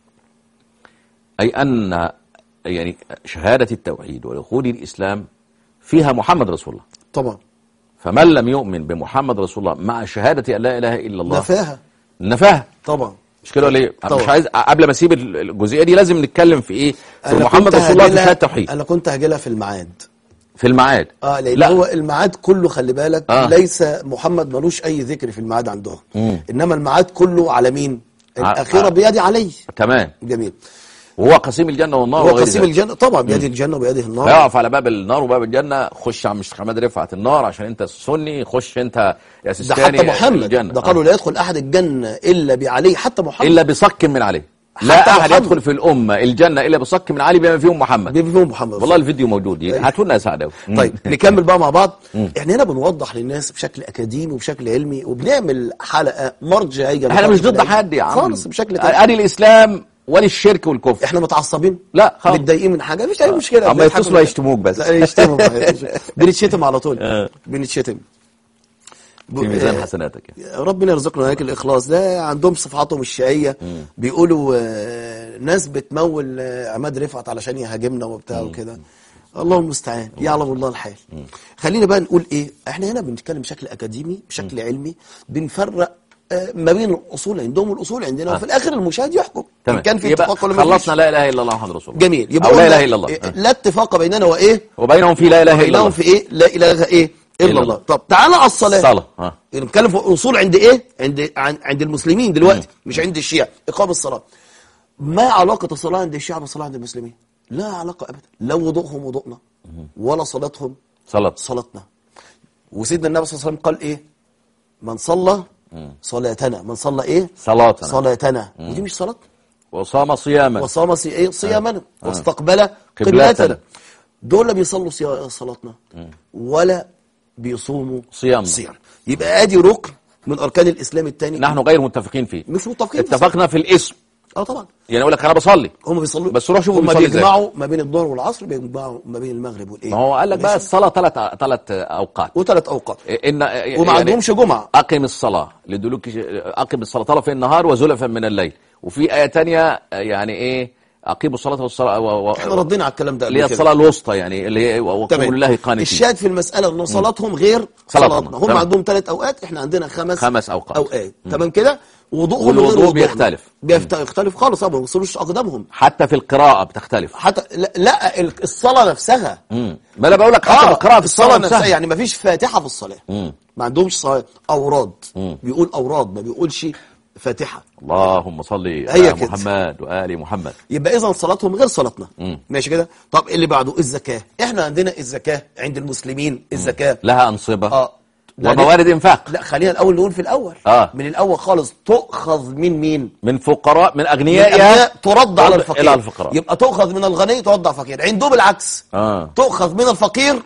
A: أي أن يعني شهادة التوحيد ودخول الإسلام فيها محمد رسول الله
B: طبعا
A: فمن لم يؤمن بمحمد رسول الله مع شهادة أن لا إله إلا الله
B: نفاها
A: نفاها
B: طبعا
A: مش كده ولا ايه؟
B: طبعا.
A: مش عايز قبل ما اسيب الجزئيه دي لازم نتكلم في ايه؟ في
B: أنا
A: محمد
B: كنت
A: رسول الله في
B: هاجلها-
A: شهاده التوحيد
B: انا كنت هاجلها في الميعاد
A: في الميعاد
B: اه لان
A: لا.
B: هو الميعاد كله خلي بالك
A: آه.
B: آه. ليس محمد ملوش اي ذكر في الميعاد عندهم انما الميعاد كله على مين
A: ع-
B: الاخيره
A: آه.
B: بيد علي
A: تمام
B: جميل
A: وهو قسيم الجنه والنار
B: هو
A: وغير
B: قسيم
A: ذلك.
B: الجنه طبعا بيده الجنه وبيده النار
A: فيقف على باب النار وباب الجنه خش يا عم الشيخ حماد رفعت النار عشان انت سني خش انت يا
B: ده
A: سيستاني
B: حتى محمد
A: الجنه
B: ده قالوا لا يدخل احد الجنه الا بعلي حتى محمد
A: الا بصك من عليه لا
B: حتى
A: احد
B: محمد.
A: يدخل في الامه الجنه الا بصك من علي بما فيهم محمد
B: بيبقى فيهم محمد
A: والله الفيديو موجود هاتوا لنا يا سعد
B: طيب نكمل بقى مع بعض احنا هنا بنوضح للناس بشكل اكاديمي وبشكل علمي وبنعمل حلقه مرجعيه
A: احنا مش ضد
B: لطرف
A: حد يا عم
B: خالص بشكل تاني.
A: ادي الاسلام وللشرك والكفر
B: احنا متعصبين
A: لا خالص
B: متضايقين من حاجه مفيش اي مشكله
A: اما
B: بنضحك
A: يتصلوا
B: من-
A: يشتموك بس
B: لا يشتموا بقى. بنتشتم على طول
A: آه.
B: بنتشتم
A: في ميزان
B: آه،
A: حسناتك يعني.
B: ربنا يرزقنا هيك الاخلاص ده عندهم صفحاتهم الشيعيه بيقولوا آه، ناس بتمول آه، عماد رفعت علشان يهاجمنا وبتاع وكده الله المستعان يعلم الله الحال خلينا بقى نقول ايه احنا هنا بنتكلم بشكل اكاديمي بشكل علمي بنفرق آه، ما بين الاصول عندهم والاصول عندنا وفي الاخر المشاهد يحكم
A: تمام
B: إن كان في
A: يبقى
B: اتفاق ولا ما فيش.
A: خلصنا لا اله الا الله محمد رسول الله
B: جميل يبقى
A: أو لا
B: قلنا
A: اله الا الله
B: إيه،
A: آه.
B: لا اتفاق بيننا وايه
A: وبينهم في لا اله الا
B: بينهم
A: الله
B: في ايه لا اله ايه
A: إلا
B: الا
A: الله.
B: الله طب تعالى على الصلاه
A: الصلاه اه
B: نتكلم في الاصول عند ايه عند عن- عند المسلمين دلوقتي مش عند الشيعة اقام الصلاه ما علاقه الصلاه عند الشيعة بالصلاه عند المسلمين لا علاقه ابدا لا وضوءهم وضوءنا ولا صلاتهم
A: صلاه
B: صلاتنا وسيدنا النبي صلى الله عليه وسلم قال ايه من صلى صلاتنا من صلى ايه
A: صلاه
B: صلاتنا ودي مش صلاتنا
A: وصام صياما
B: وصام صي- إيه؟ صيامنا واستقبل
A: قبلتنا.
B: قبلتنا دول لا بيصلوا صيا- صلاتنا ولا بيصوموا
A: صيامنا.
B: صيام يبقى ادي ركن من اركان الاسلام الثاني
A: نحن غير متفقين فيه
B: مش متفقين في
A: اتفقنا في الاسم
B: اه طبعا
A: يعني اقول لك انا بصلي
B: هم بيصلوا
A: بس روح شوفوا
B: هم
A: بيصلي إزاي.
B: بيجمعوا ما بين الظهر والعصر بيجمعوا ما بين المغرب والايه
A: ما هو قال لك بقى
B: ماشي؟
A: الصلاه ثلاث ثلاث اوقات
B: وثلاث اوقات
A: ان
B: وما عندهمش جمعه
A: اقم الصلاه لدلوك اقم الصلاه طرفي النهار وزلفا من الليل وفي ايه تانية يعني ايه اقيموا الصلاه والصلاه و... و...
B: احنا ردينا على الكلام ده
A: اللي هي
B: قبل كده.
A: الصلاه الوسطى يعني اللي هي وقوموا
B: تمام
A: لله قانتين
B: الشاهد في المسألة ان صلاتهم غير
A: صلاتنا.
B: صلاتنا هم
A: تمام.
B: عندهم ثلاث اوقات احنا عندنا خمس
A: خمس أوقات.
B: اوقات تمام كده وضوءهم
A: والوضوء
B: غير وضوءنا.
A: بيختلف.
B: بيفت- بيختلف خالص اه ما بيوصلوش اقدامهم
A: حتى في القراءه بتختلف
B: حتى لا, لا ال- الصلاة نفسها
A: مم. ما انا بقول لك حتى في القراءه في الصلاه
B: نفسها
A: نفسها
B: يعني ما فيش فاتحة في الصلاة
A: مم.
B: ما عندهمش صلاة اوراد
A: مم.
B: بيقول اوراد ما بيقولش فاتحة
A: اللهم صل
B: هي
A: على
B: كده.
A: محمد وال محمد
B: يبقى اذا صلاتهم غير صلاتنا
A: مم.
B: ماشي كده طب اللي بعده الزكاة احنا عندنا الزكاة عند المسلمين الزكاة
A: لها انصبه
B: اه لا،
A: وموارد انفاق
B: لا خلينا الاول نقول في الاول
A: آه.
B: من الاول خالص تؤخذ من مين
A: من فقراء من
B: من
A: اغنيائها
B: الأغنياء ترد على
A: ترد
B: الفقير
A: إلى الفقراء.
B: يبقى تؤخذ من الغني ترد على الفقير عندهم العكس
A: اه
B: تؤخذ من الفقير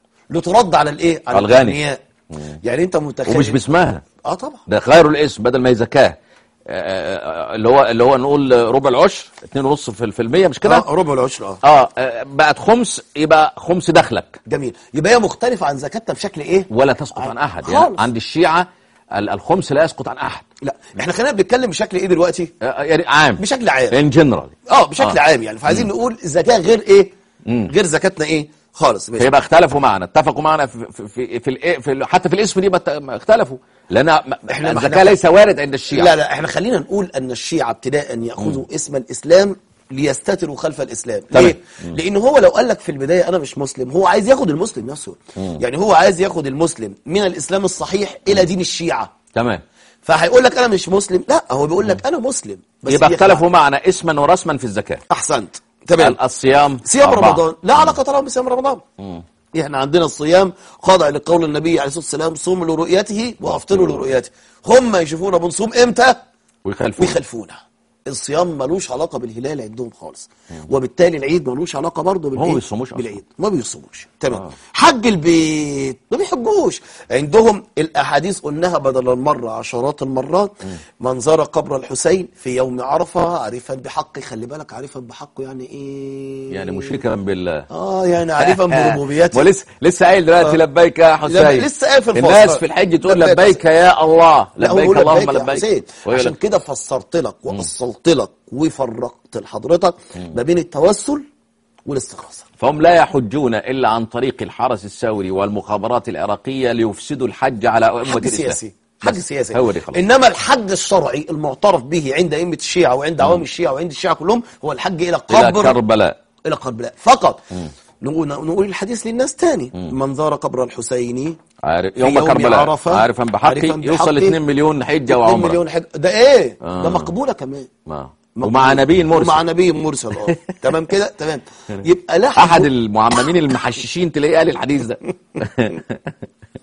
B: لترد على الايه على
A: على الغني.
B: الاغنياء يعني انت متخيل
A: ومش باسمها
B: اه طبعا
A: ده غيروا الاسم بدل ما هي زكاه آه، آه، اللي هو اللي هو نقول ربع العشر 2.5 في في المية مش كده
B: آه ربع العشر اه
A: اه آه، بقت خمس يبقى خمس دخلك
B: جميل يبقى هي مختلفه عن زكاتنا بشكل ايه
A: ولا تسقط عن احد
B: خالص.
A: يعني عند الشيعة ال- الخمس لا يسقط عن احد
B: لا احنا خلينا بنتكلم بشكل ايه دلوقتي
A: آه، يعني عام
B: بشكل عام
A: ان جنرال
B: اه بشكل عام يعني فعايزين نقول الزكاه غير ايه غير زكاتنا ايه خالص ماشي
A: فيبقى اختلفوا معنا اتفقوا معنا في في في, في, الإيه- في ال- حتى في الاسم دي ما ت- ما اختلفوا لان ما-
B: إحنا- ما
A: الزكاه
B: إحنا-
A: ليس وارد عند الشيعة
B: لا لا احنا خلينا نقول ان الشيعة ابتداء ياخذوا اسم الاسلام ليستتروا خلف الاسلام
A: تمام.
B: ليه لان هو لو قال لك في البدايه انا مش مسلم هو عايز ياخد المسلم نفسه يعني هو عايز ياخد المسلم من الاسلام الصحيح الى دين الشيعة
A: تمام
B: فهيقول لك انا مش مسلم لا هو بيقول لك انا مسلم بس
A: يبقى
B: بيخدع.
A: اختلفوا معنا اسما ورسما في الزكاه
B: احسنت تمام
A: ال- الصيام
B: صيام
A: أربعة.
B: رمضان لا علاقة له بصيام رمضان احنا عندنا الصيام خاضع لقول النبي عليه الصلاة والسلام صوموا لرؤيته وافطروا لرؤيته هم يشوفونا بنصوم امتى
A: ويخالفوا
B: ويخالفونا الصيام ملوش علاقة بالهلال عندهم خالص وبالتالي العيد ملوش علاقة برضه بالإيه؟
A: ما بيصوموش أصلاً.
B: بالعيد ما بيصوموش تمام حج البيت ما بيحجوش عندهم الأحاديث قلناها بدل المرة عشرات المرات من زار قبر الحسين في يوم عرفة عارفا بحقه خلي بالك عارفا بحقه يعني إيه
A: يعني مشركا بالله
B: اه يعني عارفا بربوبيته
A: ولسه لسه قايل دلوقتي
B: آه.
A: لبيك يا حسين
B: لسه قايل في الفاصل.
A: الناس في الحج تقول
B: لبيك
A: لبيك يا الله
B: لا هو
A: لبيك
B: يقول
A: اللهم
B: لبيك يا
A: لبيك
B: حسين
A: ويقول
B: عشان
A: لك
B: كده فسرت لك واصلت لك وفرقت لحضرتك ما بين التوسل والاستغاثه
A: فهم لا يحجون الا عن طريق الحرس الثوري والمخابرات العراقيه ليفسدوا الحج على امه
B: حج
A: الاسلام
B: سياسي حج
A: بس
B: سياسي
A: هو دي خلاص
B: انما الحج الشرعي المعترف به عند ائمه الشيعه وعند عوام الشيعه وعند الشيعه كلهم هو الحج الى
A: الى
B: قبر
A: كربلاء
B: الى كربلاء فقط نقول نقول الحديث للناس تاني من زار قبر الحسين
A: عارف
B: في
A: يوم
B: يوم
A: كربلاء
B: عرفة
A: عارفا بحقي
B: عارفاً
A: يوصل
B: بحقي
A: 2 مليون حجه
B: 2
A: وعمره
B: مليون حج ده ايه
A: آه.
B: ده مقبوله كمان
A: ما. ومع نبي مرسل
B: ومع نبي مرسل اه تمام كده تمام يبقى لا
A: احد المعممين المحششين تلاقيه قال الحديث ده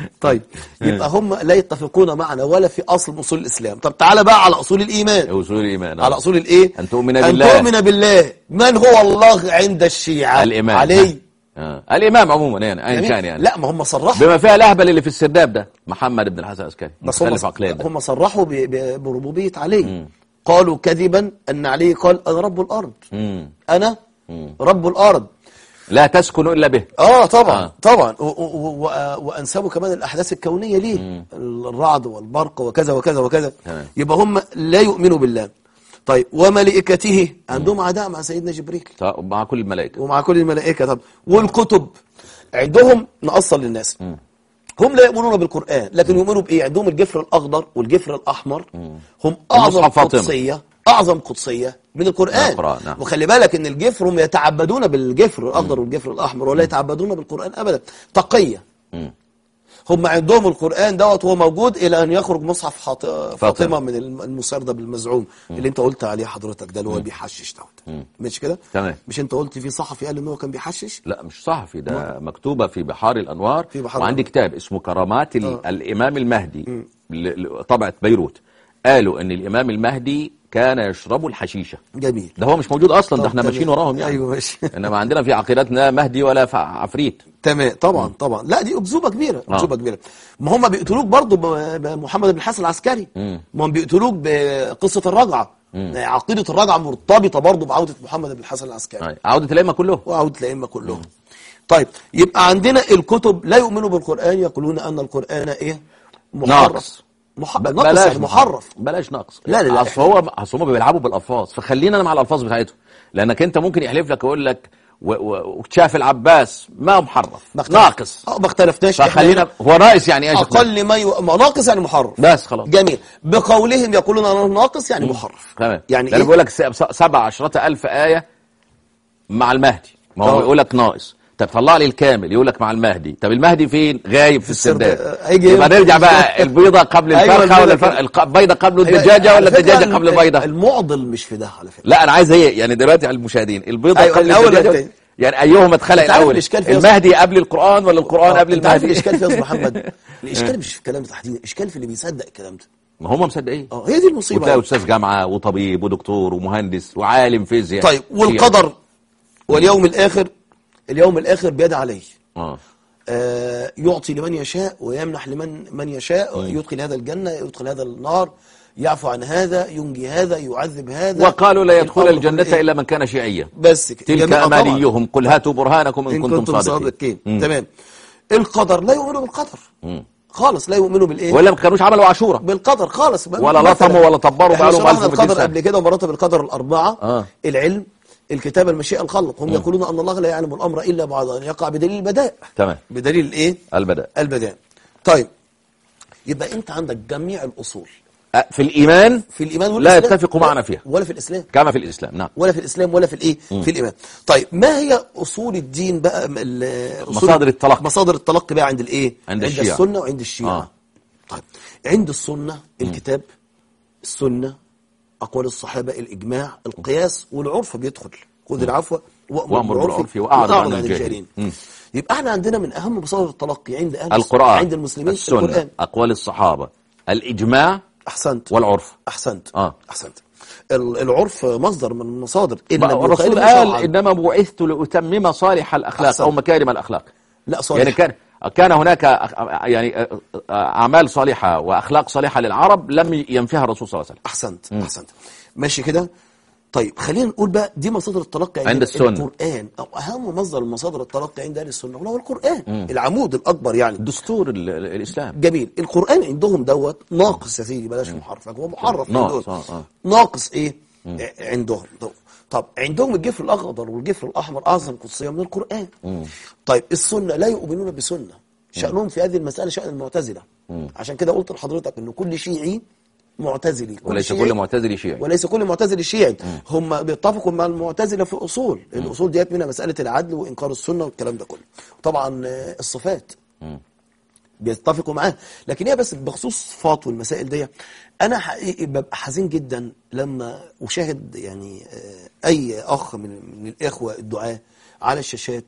B: طيب يبقى هم لا يتفقون معنا ولا في اصل من اصول الاسلام طب تعالى بقى على اصول الايمان
A: اصول الايمان آه.
B: على اصول الايه
A: أن تؤمن
B: ان
A: بالله.
B: تؤمن بالله من هو الله عند الشيعة
A: الامام
B: علي
A: آه. الامام عموما يعني ايا كان يعني
B: لا ما هم صرحوا
A: بما فيها الاهبل اللي في السرداب ده محمد بن الحسن العسكري
B: بس هم
A: مختلف عقليا ده
B: هم صرحوا ب- ب- بربوبية علي قالوا كذبا ان علي قال انا رب الارض
A: مم.
B: انا رب الارض
A: لا تسكن الا به
B: اه طبعا
A: آه.
B: آه. طبعا و- و- و- وانسبوا كمان الاحداث الكونيه ليه الرعد والبرق وكذا وكذا وكذا
A: تمام.
B: يبقى هم لا يؤمنوا بالله طيب وملائكته عندهم عداء مع سيدنا جبريل
A: طيب، مع كل الملائكه
B: ومع كل الملائكه طب والكتب عندهم نأصل للناس هم لا يؤمنون بالقرآن لكن يؤمنوا بإيه عندهم الجفر الأخضر والجفر الأحمر هم أعظم
A: المصحف فاطمة.
B: قدسية أعظم قدسية من القرآن
A: القرآن، نعم.
B: وخلي بالك إن الجفر هم يتعبدون بالجفر الأخضر والجفر الأحمر ولا يتعبدون بالقرآن أبدا تقية
A: مم.
B: هم عندهم القرآن دوت هو موجود إلى أن يخرج مصحف حاط... فاطمة,
A: فاطمة.
B: من الم- المسردة بالمزعوم اللي أنت قلت عليه حضرتك ده اللي هو بيحشش دوت مش كده؟
A: تمام.
B: مش أنت قلت في صحفي قال إن هو كان بيحشش؟
A: لا مش صحفي ده مكتوبة في بحار الأنوار
B: في بحار
A: وعندي
B: الأنوار.
A: كتاب اسمه كرامات ال-
B: آه.
A: الإمام المهدي ل- ل- طبعة بيروت قالوا أن الإمام المهدي كان يشرب الحشيشة
B: جميل
A: ده هو مش موجود أصلا ده
B: طب
A: احنا
B: تمام.
A: ماشيين وراهم يعني
B: أيوة ماشي.
A: إنما عندنا في عقيدتنا مهدي ولا ف- عفريت
B: تمام طبعا طبعا لا دي اكذوبه كبيره
A: آه.
B: اكذوبه كبيره ما هم بيقتلوك برضه ب- بمحمد بن الحسن العسكري ما هم بيقتلوك بقصه الرجعه عقيده الرجعه مرتبطه برضه بعوده محمد بن الحسن العسكري
A: أي. عودة الأئمة كلهم
B: وعوده الائمه كلهم طيب يبقى عندنا الكتب لا يؤمنوا بالقران يقولون ان القران ايه محرف
A: ناقص.
B: مح...
A: ب-
B: ناقص يعني محرف
A: بلاش نقص
B: لا، لا، لا.
A: اصل هو اصل هم بيلعبوا بالالفاظ فخلينا مع الالفاظ بتاعتهم لانك انت ممكن يحلف لك ويقول لك و- و- وشاف العباس ما محرف
B: ما اختلف-
A: ناقص
B: اه ما اختلفناش إحنا
A: فخلينا هو ناقص يعني ايه يا شيخ
B: اقل ما, ي... ما ناقص يعني محرف
A: بس خلاص
B: جميل بقولهم يقولون انه ناقص يعني محرف
A: تمام
B: يعني
A: لأنه
B: ايه
A: بيقول لك س- س- سبع عشرة ألف آية مع المهدي ما هو
B: آه.
A: يقول لك ناقص طب طلع لي الكامل يقول لك مع المهدي طب المهدي فين غايب في
B: السرداب.
A: السرداب
B: آه، هيجي
A: يبقى
B: يوم-
A: نرجع بقى البيضة قبل
B: أيوة،
A: الفرخة ولا
B: البيضة
A: الفرخة الق- البيضة قبل
B: أيوة،
A: الدجاجة
B: على
A: ولا
B: فكرة
A: الدجاجة قبل
B: الم-
A: البيضة
B: المعضل مش في ده على فكره
A: لا انا عايز هي يعني دلوقتي على المشاهدين البيضة
B: أيوة،
A: قبل
B: الأول ولا
A: الدجاجة
B: التاني؟
A: يعني ايهما اتخلق
B: أنت عارف
A: الاول
B: الإشكال في إيه؟
A: المهدي قبل القرآن ولا القرآن قبل
B: انت عارف
A: المهدي
B: الاشكال في يا استاذ محمد الاشكال مش في الكلام ده تحديدا الاشكال في اللي بيصدق الكلام ده
A: ما هم مصدقين
B: اه هي دي المصيبه
A: وتلاقي استاذ جامعة وطبيب ودكتور ومهندس وعالم فيزياء
B: طيب والقدر واليوم الاخر اليوم الاخر بيد عليه
A: اه
B: آه يعطي لمن يشاء ويمنح لمن من يشاء يدخل هذا الجنه يدخل هذا النار يعفو عن هذا ينجي هذا يعذب هذا
A: وقالوا لا يدخل
B: الأمر
A: الجنة
B: كله إيه؟
A: إلا من كان شيعيا
B: بس كده.
A: تلك
B: جميل. آه، طبعاً.
A: أمانيهم قل هاتوا برهانكم إن,
B: إن
A: كنتم,
B: كنتم
A: صادقين
B: صادقين
A: مم.
B: تمام القدر لا يؤمنوا بالقدر خالص لا يؤمنوا بالايه
A: ولا ما كانوش عملوا عاشورة
B: بالقدر خالص
A: ولا
B: مثلاً،
A: لطموا ولا طبروا
B: احنا
A: بقالهم
B: شرحنا
A: 1200
B: القدر
A: سنة.
B: قبل كده ومراتب القدر الأربعة
A: آه.
B: العلم الكتابة المشيئة الخلق هم يقولون أن الله لا يعلم الأمر إلا بعد أن يقع بدليل البداء
A: تمام
B: بدليل الإيه؟
A: البدء
B: البداء طيب يبقى أنت عندك جميع الأصول
A: أه، في الإيمان
B: في الإيمان
A: لا
B: والإسلام
A: يتفقوا معنا فيها
B: ولا في الإسلام
A: كما في الإسلام نعم
B: ولا في الإسلام ولا في الإيه؟ في الإيمان طيب ما هي أصول الدين بقى ال- أصول-
A: مصادر التلقي.
B: مصادر التلقي بقى عند الإيه؟
A: عند
B: عند
A: الشيعة.
B: السنة وعند الشيعة
A: آه.
B: طيب عند السنة الكتاب السنة أقوال الصحابة الإجماع القياس والعرف بيدخل خذ العفو
A: وأمر بالعرف وأعرض عن الجاهلين. مم.
B: يبقى احنا عندنا من أهم مصادر التلقي عند أهل
A: القرآن
B: عند المسلمين
A: السنة
B: القرآن
A: أقوال الصحابة الإجماع
B: أحسنت
A: والعرف
B: أحسنت
A: آه.
B: أحسنت ال- العرف مصدر من المصادر إن
A: بقى
B: لم
A: الرسول
B: يخالف
A: قال
B: شرعاً.
A: إنما بعثت لأتمم صالح الأخلاق
B: أحسن.
A: أو مكارم الأخلاق
B: لا صالح
A: يعني كان كان هناك أخ- يعني أعمال صالحة وأخلاق صالحة للعرب لم ينفيها الرسول صلى الله عليه وسلم
B: احسنت احسنت ماشي كده طيب خلينا نقول بقى دي مصادر التلقي
A: عند السنة.
B: القرآن او اهم مصدر مصادر التلقي عند اهل السنه هو القرآن العمود الاكبر يعني
A: دستور ال- ال- الإسلام
B: جميل القرآن عندهم دوت ناقص يا سيدي بلاش محرف هو محرف
A: ناقص،
B: عندهم.
A: آه، آه.
B: ناقص ايه ع- عندهم طب- طب عندهم الجفر الاخضر والجفر الاحمر اعظم قدسيه من القرآن طيب السنه لا يؤمنون بسنه شأنهم في هذه المسألة شأن المعتزلة عشان كده قلت لحضرتك ان كل شيعي معتزلي كل
A: وليس
B: شيعي
A: كل معتزل شيعي
B: وليس كل معتزل شيعي هم بيتفقوا مع المعتزله في اصول الاصول ديت منها مساله العدل وانكار السنه والكلام ده كله طبعا آه، الصفات بيتفقوا معاه لكن هي بس بخصوص الصفات والمسائل دي انا حقيقي ببقى حزين جدا لما اشاهد يعني آه، اي اخ من من الاخوه الدعاه على الشاشات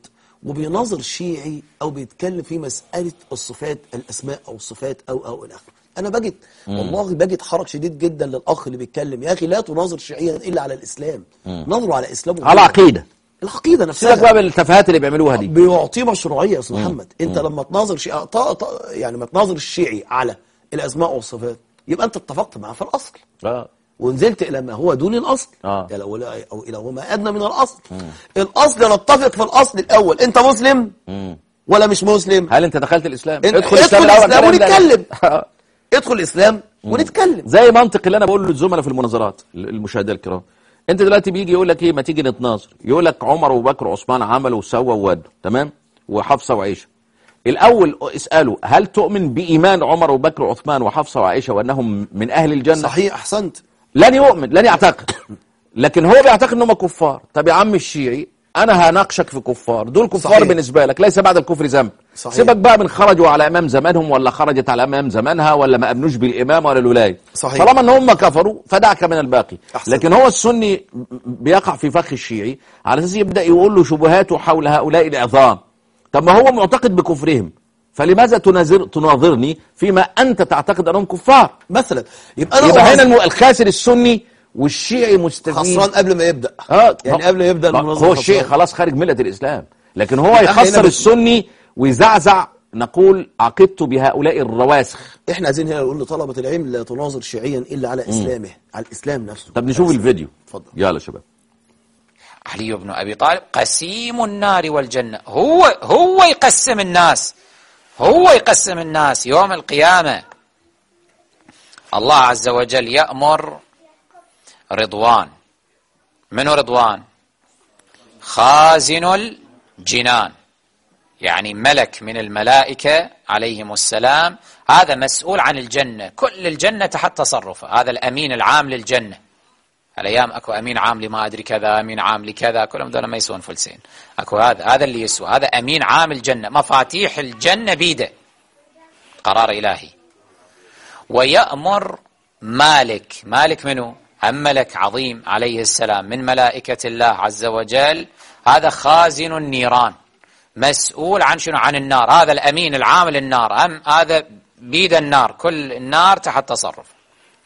B: وبيناظر شيعي او بيتكلم في مساله الصفات الاسماء او الصفات او او الى اخره انا بجد والله بجد حرج شديد جدا للاخ اللي بيتكلم يا اخي لا تناظر شيعيا الا على الاسلام نظروا على اسلامه
A: على
B: كله.
A: عقيده
B: العقيده
A: سيبك
B: نفسها
A: بقى بالتفاهات اللي بيعملوها دي
B: بيعطيه مشروعيه يا استاذ محمد انت لما تناظر شيء ط- ط- يعني ما تناظر الشيعي على الاسماء والصفات يبقى انت اتفقت معاه في الاصل
A: اه
B: ونزلت الى ما هو دون الاصل
A: آه.
B: الى ولا او الى ما ادنى من الاصل الاصل نتفق في الاصل الاول انت مسلم ولا مش مسلم
A: هل انت دخلت الاسلام
B: انت-
A: ادخل
B: ادخل
A: الاسلام الاول
B: الإسلام
A: الكلام ده-
B: ونتكلم. ادخل الاسلام ونتكلم
A: زي منطق اللي انا بقوله للزملاء في المناظرات المشاهدين الكرام انت دلوقتي بيجي يقول لك ايه ما تيجي نتناظر يقول لك عمر وابو بكر وعثمان عملوا وسووا وودوا تمام وحفصه وعائشه الاول اساله هل تؤمن بايمان عمر وابو بكر وعثمان وحفصه وعائشه وانهم من اهل الجنه
B: صحيح احسنت
A: لن يؤمن لن يعتقد لكن هو بيعتقد انهم كفار طب يا عم الشيعي انا هناقشك في كفار دول كفار
B: صحيح.
A: بالنسبه لك ليس بعد الكفر ذنب
B: صحيح.
A: سيبك بقى من خرجوا على امام زمانهم ولا خرجت على امام زمانها ولا ما امنوش بالامامه ولا الولايه
B: صحيح.
A: طالما ان هم كفروا فدعك من الباقي
B: أحسن.
A: لكن هو السني بيقع في فخ الشيعي على اساس يبدا يقول له شبهاته حول هؤلاء العظام طب ما هو معتقد بكفرهم فلماذا تناظر تناظرني فيما انت تعتقد انهم كفار
B: مثلا يبقى انا
A: يبقى
B: أقول
A: هنا الم- الخاسر السني والشيعي مستفيد
B: خسران قبل ما يبدا
A: اه
B: يعني
A: ما-
B: قبل ما يبدا
A: ما-
B: المناظره
A: هو الشيعي
B: خسران.
A: خلاص خارج ملة الإسلام لكن هو
B: يبقى
A: يخسر
B: هنا
A: السني ويزعزع نقول عقيدته بهؤلاء الرواسخ
B: احنا عايزين هنا نقول لطلبه العلم لا تناظر شيعيا الا على اسلامه على الاسلام نفسه
A: طب نشوف الفيديو
B: اتفضل.
A: يلا شباب
C: علي بن ابي طالب قسيم النار والجنه هو هو يقسم الناس هو يقسم الناس يوم القيامه الله عز وجل يامر رضوان منو رضوان خازن الجنان يعني ملك من الملائكه عليهم السلام هذا مسؤول عن الجنه كل الجنه تحت تصرفه هذا الامين العام للجنه الايام اكو امين عام لما ادري كذا امين عام لكذا كلهم دول ما يسوون فلسين اكو هذا هذا اللي يسوى هذا امين عام الجنه مفاتيح الجنه بيده قرار الهي ويامر مالك مالك منو هم ملك عظيم عليه السلام من ملائكه الله عز وجل هذا خازن النيران مسؤول عن شنو عن النار هذا الامين العام للنار ام هذا بيد النار كل النار تحت تصرف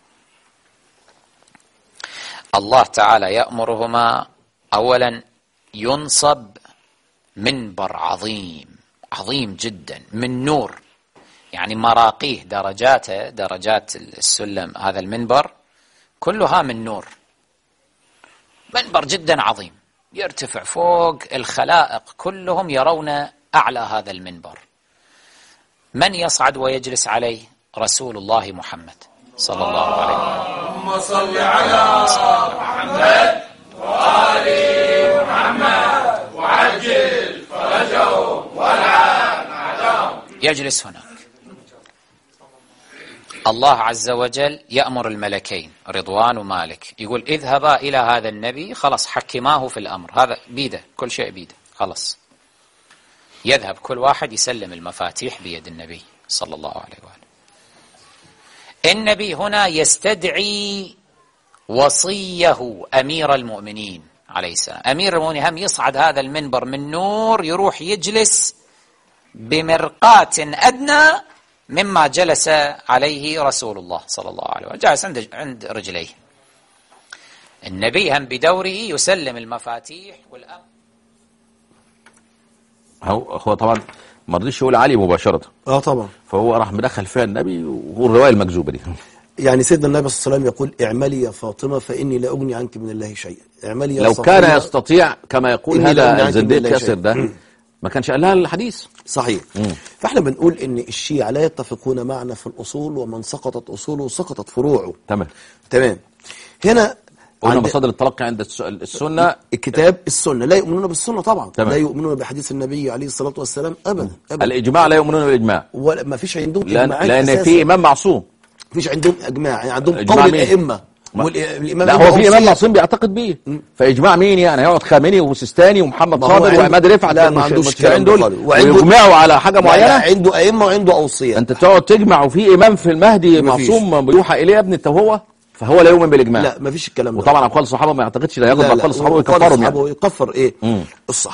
C: الله تعالى يأمرهما أولا ينصب منبر عظيم عظيم جدا من نور يعني مراقيه درجاته درجات السلم هذا المنبر كلها من نور منبر جدا عظيم يرتفع فوق الخلائق كلهم يرون أعلى هذا المنبر من يصعد ويجلس عليه رسول الله محمد صلى الله عليه وسلم يجلس هناك الله عز وجل يأمر الملكين رضوان ومالك يقول اذهبا إلى هذا النبي خلاص حكماه في الأمر هذا بيده كل شيء بيده خلاص يذهب كل واحد يسلم المفاتيح بيد النبي صلى الله عليه وآله النبي هنا يستدعي وصيه أمير المؤمنين عليه السلام أمير المؤمنين هم يصعد هذا المنبر من نور يروح يجلس بمرقاة أدنى مما جلس عليه رسول الله صلى الله عليه وسلم جالس عند عند رجليه النبي هم بدوره يسلم المفاتيح والأمر
A: هو هو طبعا ما رضيش يقول علي مباشرة
B: اه طبعا
A: فهو راح مدخل فيها النبي والرواية المكذوبة دي
B: يعني سيدنا النبي صلى الله عليه وسلم يقول اعملي يا فاطمه فاني لا اغني عنك من الله شيئا اعملي يا
A: لو
B: صفية
A: كان يستطيع كما يقول
B: إني لا
A: هذا
B: أمنعك من
A: الزنديق
B: الله
A: ياسر
B: شيء.
A: ده ما كانش قال لها الحديث
B: صحيح فاحنا بنقول ان الشيعة لا يتفقون معنا في الاصول ومن سقطت اصوله سقطت فروعه
A: تمام
B: تمام هنا
A: قلنا
B: عند
A: مصادر التلقي عند الس- السنة
B: الكتاب السنه لا يؤمنون بالسنه طبعا
A: تمام.
B: لا يؤمنون بحديث النبي عليه الصلاه والسلام ابدا ابدا
A: الإجماع لا يؤمنون بالإجماع
B: ولا ما فيش عندهم
A: لأن,
B: اجماعات
A: لأن
B: أساساً.
A: في إمام معصوم
B: فيش عندهم اجماع يعني عندهم
A: إجماع
B: قول
A: مين؟
B: الائمه
A: ما-
B: والامام
A: لا
B: ابن
A: هو في إمام
B: أوصية.
A: معصوم بيعتقد بيه فإجماع مين يعني هيقعد خامنئي وسيستاني ومحمد
B: ما هو
A: صابر
B: عنده-
A: وعماد رفعت
B: لا، ما
A: المش-
B: عندوش
A: المشجعين
B: الكلام ده
A: دول
B: خالص. وعنده-
A: ويجمعوا على حاجة
B: لا، لا،
A: معينة
B: عنده ائمه وعنده اوصياء
A: أنت تقعد تجمع وفي إمام في المهدي
B: مفيش.
A: معصوم بيوحى إليه يا ابني أنت وهو فهو لا يؤمن بالإجماع
B: لا ما فيش الكلام ده
A: وطبعا أقوال الصحابة ما يعتقدش لا ياخد
B: لا، لا،
A: بأقوال الصحابة
B: وقال
A: ويكفرهم
B: الصحابة
A: يعني
B: ويكفر ايه
A: مم.
B: الصحابه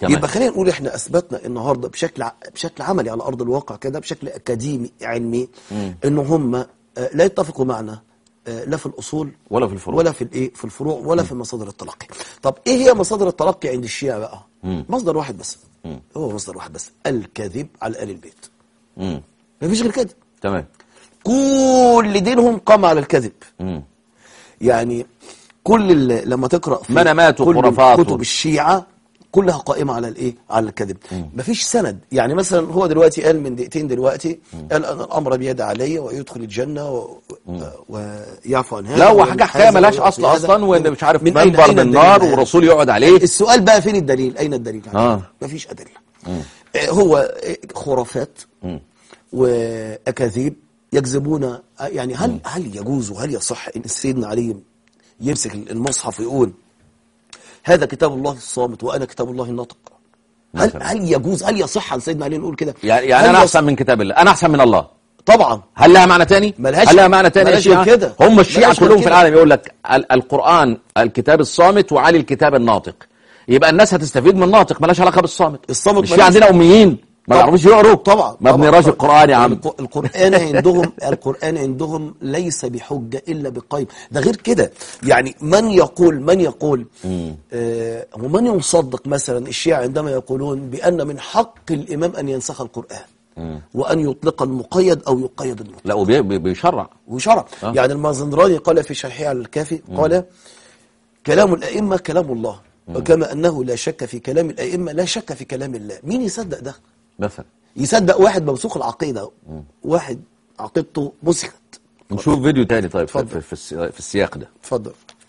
A: تمام.
B: يبقى خلينا نقول احنا اثبتنا النهارده بشكل ع- بشكل عملي على ارض الواقع كده بشكل اكاديمي علمي ان هم آه، لا يتفقوا معنا آه، لا في الاصول
A: ولا في الفروع.
B: ولا في الايه في الفروع ولا في مصادر التلقي طب ايه هي مصادر التلقي عند الشيعة بقى مصدر واحد بس هو مصدر واحد بس الكذب على ال البيت
A: مم.
B: مفيش غير كده
A: تمام
B: كل دينهم قام على الكذب
A: مم.
B: يعني كل ال- لما تقرا في
A: منامات
B: كل
A: وخرافات و-
B: كتب الشيعه كلها قائمه على الايه على الكذب مفيش سند يعني مثلا هو دلوقتي قال من دقيقتين دلوقتي قال ان الامر بيد علي ويدخل الجنه و... ويعفو عن هذا
A: لا هو
B: ويعمل
A: حاجة
B: هذا
A: حكاية ملهاش
B: ويعطي
A: أصل
B: هذا.
A: أصلا وإن مش عارف
B: من أين-
A: منبر
B: أين
A: من
B: الدليل
A: نار
B: على هذا؟
A: ورسول يقعد عليه
B: السؤال بقى فين الدليل اين الدليل على
A: آه.
B: آه. مفيش ادله آه، هو خرافات واكاذيب يكذبون يعني هل هل يجوز وهل يصح ان سيدنا علي يمسك المصحف ويقول هذا كتاب الله الصامت وانا كتاب الله الناطق هل
A: مثلاً.
B: هل يجوز هل يصح عن سيدنا علي نقول كده
A: يعني, يعني
B: هل
A: أنا
B: يصح-
A: أحسن من كتاب الله أنا أحسن من الله
B: طبعا
A: هل لها معنى تاني؟
B: ملهاش-
A: هل لها معنى تاني
B: ملهاش
A: الشيعة؟
B: غير كده.
A: هم الشيعة
B: ملهاش غير
A: كلهم في
B: كده.
A: العالم يقول لك ال- القرآن الكتاب الصامت وعلي الكتاب الناطق يبقى الناس هتستفيد من الناطق ملهاش علاقة بالصامت
B: الصامت
A: الشيعة
B: ملهاش-
A: عندنا أميين ما
B: طبعا.
A: يعرفوش يقروا
B: طبعا
A: ما
B: طبعا.
A: بنقراش القرآن يا عم
B: الق- القرآن عندهم القرآن عندهم ليس بحجة إلا بقيم ده غير كده يعني من يقول من يقول آه ومن يصدق مثلا الشيعة عندما يقولون بأن من حق الإمام أن ينسخ القرآن وأن يطلق المقيد أو يقيد المطلق
A: لا وبيشرع
B: وشرع
A: آه.
B: يعني المازندراني قال في شرحه على الكافي قال كلام الأئمة كلام الله وكما أنه لا شك في كلام الأئمة لا شك في كلام الله مين يصدق ده
A: مثلا
B: يصدق واحد ممسوخ العقيدة واحد عقيدته مسخت
A: نشوف فيديو تاني طيب في,
B: اتفضل.
A: في, في, السي- في السياق ده
B: اتفضل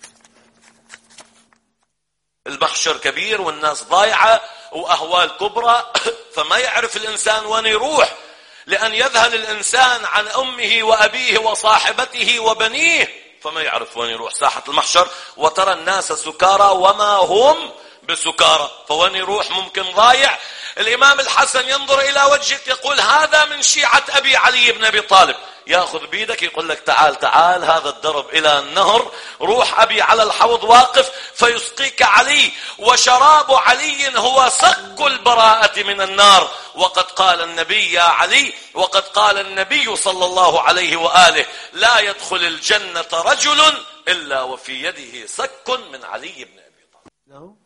D: المحشر كبير والناس ضايعة وأهوال كبرى فما يعرف الإنسان وين يروح لأن يذهل الإنسان عن أمه وأبيه وصاحبته وبنيه فما يعرف وين يروح ساحة المحشر وترى الناس سكارى وما هم بسكارى فوين يروح ممكن ضايع الإمام الحسن ينظر إلى وجهك يقول هذا من شيعة أبي علي بن أبي طالب ياخذ بيدك يقول لك تعال تعال هذا الدرب الى النهر روح ابي على الحوض واقف فيسقيك علي وشراب علي هو سق البراءة من النار وقد قال النبي يا علي وقد قال النبي صلى الله عليه واله لا يدخل الجنة رجل الا وفي يده سك من علي بن ابي طالب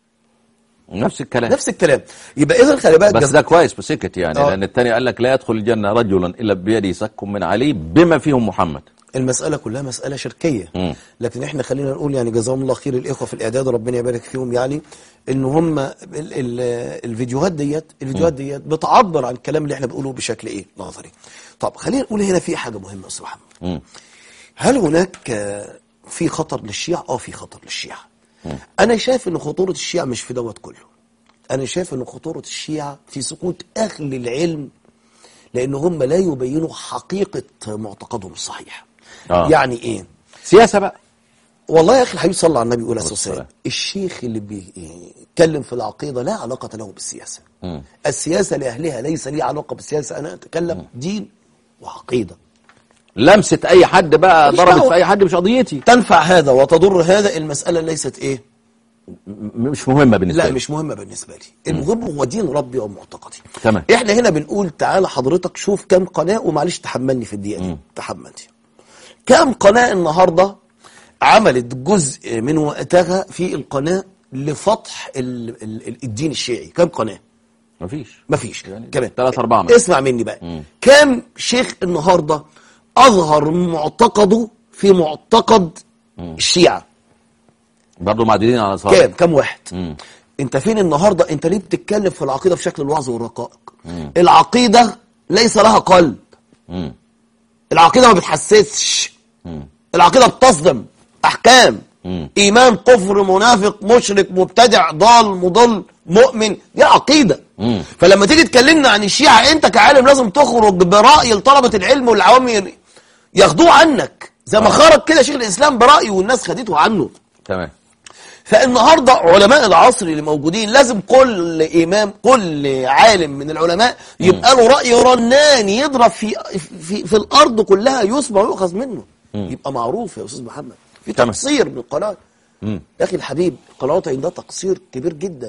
A: نفس الكلام
B: نفس الكلام يبقى إذا خلي بالك
A: بس
B: جز-
A: ده كويس بسكت يعني
B: آه.
A: لأن التاني قال لك لا يدخل الجنة رجلا إلا بيده سك من علي بما فيهم محمد
B: المسألة كلها مسألة شركية
A: مم.
B: لكن احنا خلينا نقول يعني جزاهم الله خير الإخوة في الإعداد ربنا يبارك فيهم يعني إن هم ال ال الفيديوهات ديت الفيديوهات ديت بتعبر عن الكلام اللي احنا بنقوله بشكل إيه نظري طب خلينا نقول هنا في حاجة مهمة يا أستاذ محمد
A: مم.
B: هل هناك آه، في خطر للشيعة؟ اه في خطر للشيعة. أنا شايف إن خطورة الشيعة مش في دوت كله. أنا شايف إن خطورة الشيعة في سقوط أهل العلم لأن هم لا يبينوا حقيقة معتقدهم الصحيح.
A: آه.
B: يعني إيه؟
A: سياسة بقى
B: والله يا أخي الحبيب صلى الله على النبي عليه الصلاة والسلام
A: والسلام.
B: الشيخ اللي بيتكلم في العقيدة لا علاقة له بالسياسة.
A: مم.
B: السياسة لأهلها ليس لي علاقة بالسياسة أنا أتكلم دين وعقيدة.
A: لمسة أي حد بقى
B: مش
A: ضربت
B: دعوة.
A: في أي حد مش قضيتي
B: تنفع هذا وتضر هذا المسألة ليست إيه؟
A: م- مش مهمة بالنسبة
B: لا
A: لي
B: مش مهمة بالنسبة لي المهم هو دين ربي ومعتقدي
A: تمام.
B: احنا هنا بنقول تعالى حضرتك شوف كم قناة ومعلش تحملني في الدقيقة دي تحملني كم قناة النهاردة عملت جزء من وقتها في القناة لفتح ال ال ال الدين الشيعي كم قناة
A: مفيش
B: مفيش
A: يعني
B: كمان
A: تلات أربعة مثلا.
B: اسمع مني بقى كم شيخ النهاردة أظهر معتقده في معتقد الشيعة
A: برضه معدودين على صار
B: كام كام واحد
A: مم.
B: انت فين النهارده انت ليه بتتكلم في العقيده بشكل الوعظ والرقائق العقيده ليس لها قلب
A: مم.
B: العقيده ما بتحسسش العقيده بتصدم احكام
A: مم.
B: ايمان كفر منافق مشرك مبتدع ضال مضل مؤمن دي عقيده
A: مم.
B: فلما تيجي تكلمنا عن الشيعه انت كعالم لازم تخرج براي لطلبه العلم والعوام ي- ياخدوه عنك زي ما خرج كده شيخ الاسلام برايه والناس خدته عنه
A: تمام
B: فالنهارده علماء العصر اللي موجودين لازم كل امام كل عالم من العلماء يبقى له راي رنان يضرب في في, في الارض كلها يسمع ويؤخذ منه يبقى معروف يا استاذ محمد في
A: تمام.
B: تقصير من القناه
A: مم.
B: يا اخي الحبيب القنوات عندها تقصير كبير جدا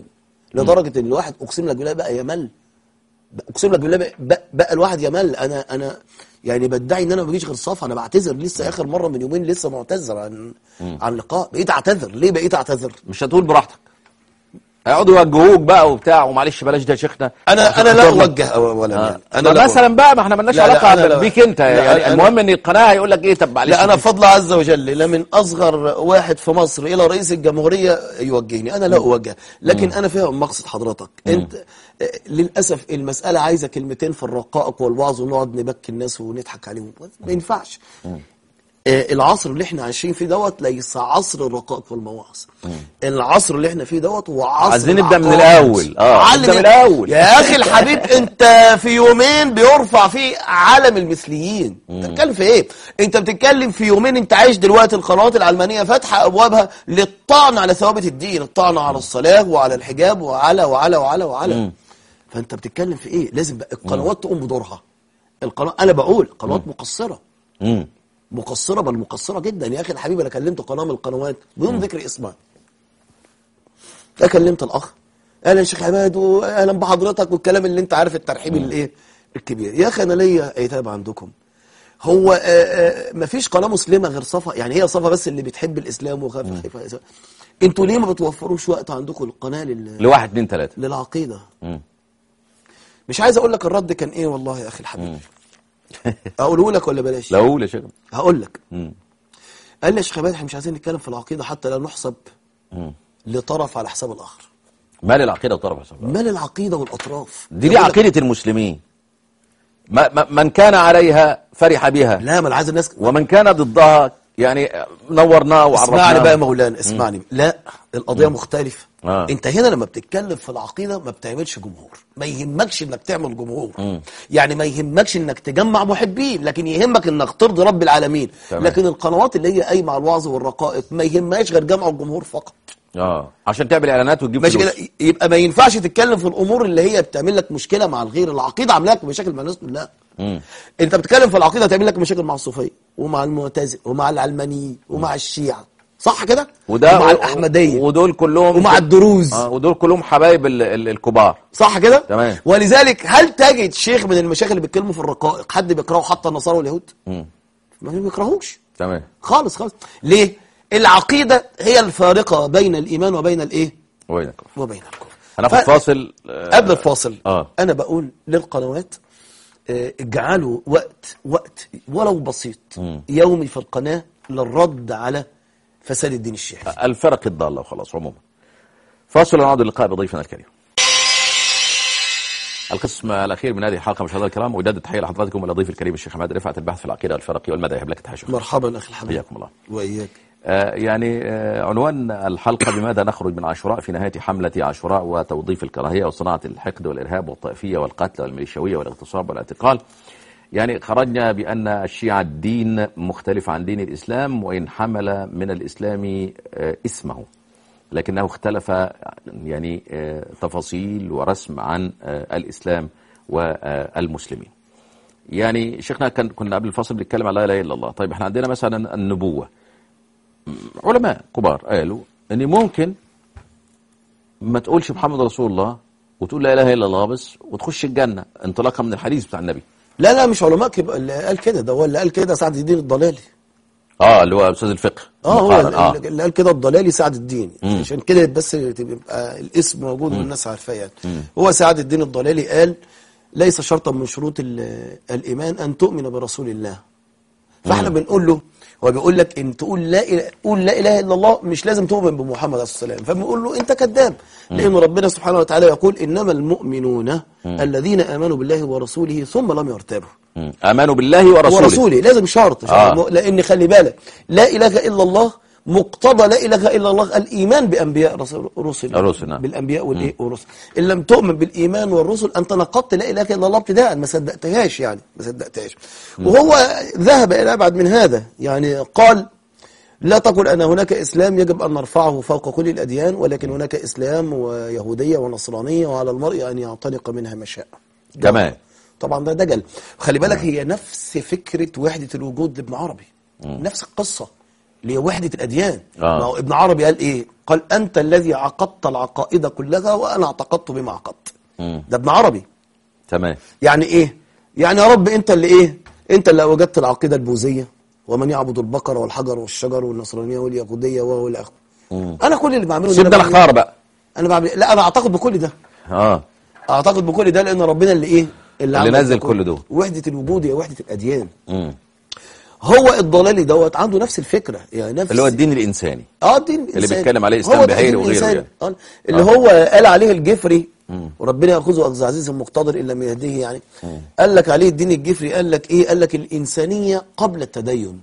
B: لدرجه ان الواحد اقسم لك بالله بقى يمل اقسم لك بالله بقى, بقى, بقى الواحد يمل انا انا يعني بدعي ان انا ما بجيش غير صفا انا بعتذر لسه اخر مره من يومين لسه معتذر عن عن لقاء بقيت اعتذر ليه بقيت اعتذر
A: مش هتقول براحتك هيقعدوا يوجهوك بقى وبتاع ومعلش بلاش ده يا شيخنا
B: انا انا لا اوجه ولا
A: آه.
B: يعني. انا لا
A: مثلا بقى ما احنا مالناش
B: لا، لا،
A: علاقه
B: أنا لا.
A: بيك انت
B: لا،
A: يعني
B: أنا-
A: المهم ان القناه هيقول لك ايه طب معلش
B: لا انا بفضل عز وجل لا من اصغر واحد في مصر الى رئيس الجمهوريه يوجهني انا لا اوجه لكن انا فاهم مقصد حضرتك انت آه، للاسف المساله عايزه كلمتين في الرقائق والوعظ ونقعد نبكي الناس ونضحك عليهم ما ينفعش آه، العصر اللي احنا عايشين فيه دوت ليس عصر الرقائق والمواعظ العصر اللي احنا فيه دوت هو عصر
A: عايزين نبدأ من
B: العقائد.
A: الأول. آه،
B: علم
A: نبدأ من
B: ال-
A: الأول.
B: يا اخي الحبيب انت في يومين بيرفع فيه علم المثليين انت بتتكلم في ايه انت بتتكلم في يومين انت عايش دلوقتي القنوات العلمانيه فاتحه ابوابها للطعن على ثوابت الدين الطعن على الصلاه وعلى الحجاب وعلى وعلى وعلى وعلى فانت بتتكلم في ايه لازم بقى القنوات تقوم بدورها القناه انا بقول قنوات مقصره
A: مم.
B: مقصره بل مقصره جدا يا اخي الحبيب انا كلمت قناه من القنوات بدون ذكر اسمها لا كلمت الاخ اهلا يا شيخ عماد واهلا بحضرتك والكلام اللي انت عارف الترحيب الايه الكبير يا اخي انا ليا عتاب عندكم هو آه، آه، مفيش قناه مسلمه غير صفا يعني هي صفا بس اللي بتحب الاسلام وخايفه خايفه انتوا ليه ما بتوفروش وقت عندكم القناه لل...
A: لواحد اتنين تلاته
B: للعقيده
A: مم.
B: مش عايز اقول لك الرد كان ايه والله يا اخي الحبيب اقوله لك ولا بلاش
A: لا قول يا شيخ
B: هقول لك
A: مم.
B: قال لي يا شيخ عباد احنا مش عايزين نتكلم في العقيده حتى لا نحسب
A: مم.
B: لطرف على حساب الاخر
A: مال العقيده وطرف حساب
B: مال العقيده والاطراف
A: دي دي
B: يقول لك-
A: عقيده المسلمين ما ما- من كان عليها فرح بها
B: لا ما انا عايز الناس
A: ومن كان ضدها يعني نورناه وعرفناه
B: اسمعني بقى يا مولانا اسمعني لا القضيه مختلفه
A: آه.
B: انت هنا لما بتتكلم في العقيده ما بتعملش جمهور ما يهمكش انك تعمل جمهور يعني ما يهمكش انك تجمع محبين لكن يهمك انك ترضي رب العالمين
A: تمام.
B: لكن القنوات اللي هي قايمه على الوعظ والرقائق ما يهمهاش غير جمع الجمهور فقط
A: اه عشان تعمل اعلانات وتجيب
B: ماشي
A: فلوس
B: كده يبقى ما ينفعش تتكلم في الامور اللي هي بتعمل لك مشكله مع الغير العقيده عامله لك مشاكل مع الناس لا
A: مم.
B: انت بتتكلم في العقيده تعمل لك مشاكل مع الصوفيه ومع المعتزله ومع العلمانيين ومع الشيعه صح كده
A: وده
B: ومع الاحمديه
A: ودول كلهم
B: ومع الدروز
A: آه ودول كلهم حبايب ال- ال- الكبار
B: صح كده
A: تمام.
B: ولذلك هل تجد شيخ من المشايخ اللي بيتكلموا في الرقائق حد بيكرهه حتى النصارى واليهود
A: مم.
B: ما بيكرهوش
A: تمام
B: خالص خالص ليه العقيده هي الفارقه بين الايمان وبين الايه
A: وينك
B: وبين الكفر
A: هناخد
B: ف-
A: فاصل آه،
B: قبل الفاصل
A: آه.
B: انا بقول للقنوات آه، اجعلوا وقت وقت ولو بسيط يومي في القناه للرد على فساد الدين الشيعي
A: الفرق الضالة وخلاص عموما فاصل ونعود اللقاء بضيفنا الكريم القسم الاخير من هذه الحلقه مشاهدينا الكرام وداد التحيه لحضراتكم والضيف الكريم الشيخ حماد رفعت البحث في العقيده الفرقيه والمذاهب لك تحيه شكرا.
B: مرحبا اخي الحبيب
A: حياكم الله
B: واياك
A: آه، يعني آه، عنوان الحلقة بماذا نخرج من عاشوراء في نهاية حملة عاشوراء وتوظيف الكراهية وصناعة الحقد والإرهاب والطائفية والقتل والميليشيوية والاغتصاب والاعتقال يعني خرجنا بأن الشيعة الدين مختلف عن دين الإسلام وإن حمل من الإسلام آه، اسمه لكنه اختلف يعني آه، تفاصيل ورسم عن آه، الإسلام والمسلمين يعني شيخنا كان كنا قبل الفصل بنتكلم على لا اله الا الله طيب احنا عندنا مثلا النبوه علماء كبار قالوا ان ممكن ما تقولش محمد رسول الله وتقول لا اله الا الله بس وتخش الجنه انطلاقا من الحديث بتاع النبي
B: لا لا مش علماء كب... اللي قال كده ده هو اللي قال كده سعد الدين الضلالي
A: اه اللي هو استاذ الفقه
B: اه هو
A: المقارن.
B: اللي اللي قال كده الضلالي سعد الدين عشان كده بس تبقى الاسم موجود والناس عارفاه يعني هو سعد الدين الضلالي قال ليس شرطا من شروط ال- الايمان ان تؤمن برسول الله فاحنا بنقول له هو بيقول لك ان تقول لا إله قول لا اله الا الله مش لازم تؤمن بمحمد عليه الصلاه والسلام فبنقول له انت كذاب لان ربنا سبحانه وتعالى يقول انما المؤمنون الذين امنوا بالله ورسوله ثم لم يرتابوا
A: مم. امنوا بالله ورسوله
B: ورسوله لازم شرط
A: آه.
B: لان خلي بالك لا اله الا الله مقتضى لا اله الا الله الايمان بانبياء رسل رسل
A: الرسل، نعم.
B: بالانبياء والايه والرسل ان لم تؤمن بالايمان والرسل انت نقضت لا اله الا الله ابتداء ما صدقتهاش يعني ما صدقتهاش وهو ذهب الى ابعد من هذا يعني قال لا تقل أن هناك إسلام يجب أن نرفعه فوق كل الأديان ولكن هناك إسلام ويهودية ونصرانية وعلى المرء أن يعتنق منها ما شاء
A: تمام
B: طبعا ده دجل خلي بالك هي نفس فكرة وحدة الوجود لابن عربي نفس القصة اللي هي وحدة الأديان
A: آه.
B: ما هو ابن عربي قال إيه قال أنت الذي عقدت العقائد كلها وأنا اعتقدت بما عقدت
A: مم.
B: ده ابن عربي
A: تمام
B: يعني إيه يعني يا رب أنت اللي إيه أنت اللي وجدت العقيدة البوذية ومن يعبد البقر والحجر والشجر والنصرانية واليهودية وهو إلى آخره أنا كل اللي بعمله إن
A: سيب
B: أنا
A: ده
B: بعمل-
A: الاختار بقى
B: أنا بعمل لا أنا أعتقد بكل ده
A: اه
B: أعتقد بكل ده لأن ربنا اللي إيه
A: اللي
B: عمل
A: نزل
B: ده كله.
A: كل دول.
B: وحدة الوجود هي وحدة الأديان
A: مم.
B: هو الضلالي دوت عنده نفس الفكرة يعني نفس
A: اللي هو الدين الانساني
B: اه الدين الانساني
A: بيتكلم عليه إسلام
B: هو ده
A: بهيري
B: الدين
A: وغيره
B: الإنساني.
A: يعني.
B: آه. اللي هو قال عليه الجفري وربنا ياخذه اخذ عزيز مقتدر ان لم يهديه يعني قال لك عليه الدين الجفري قال لك ايه قال لك الانسانيه قبل التدين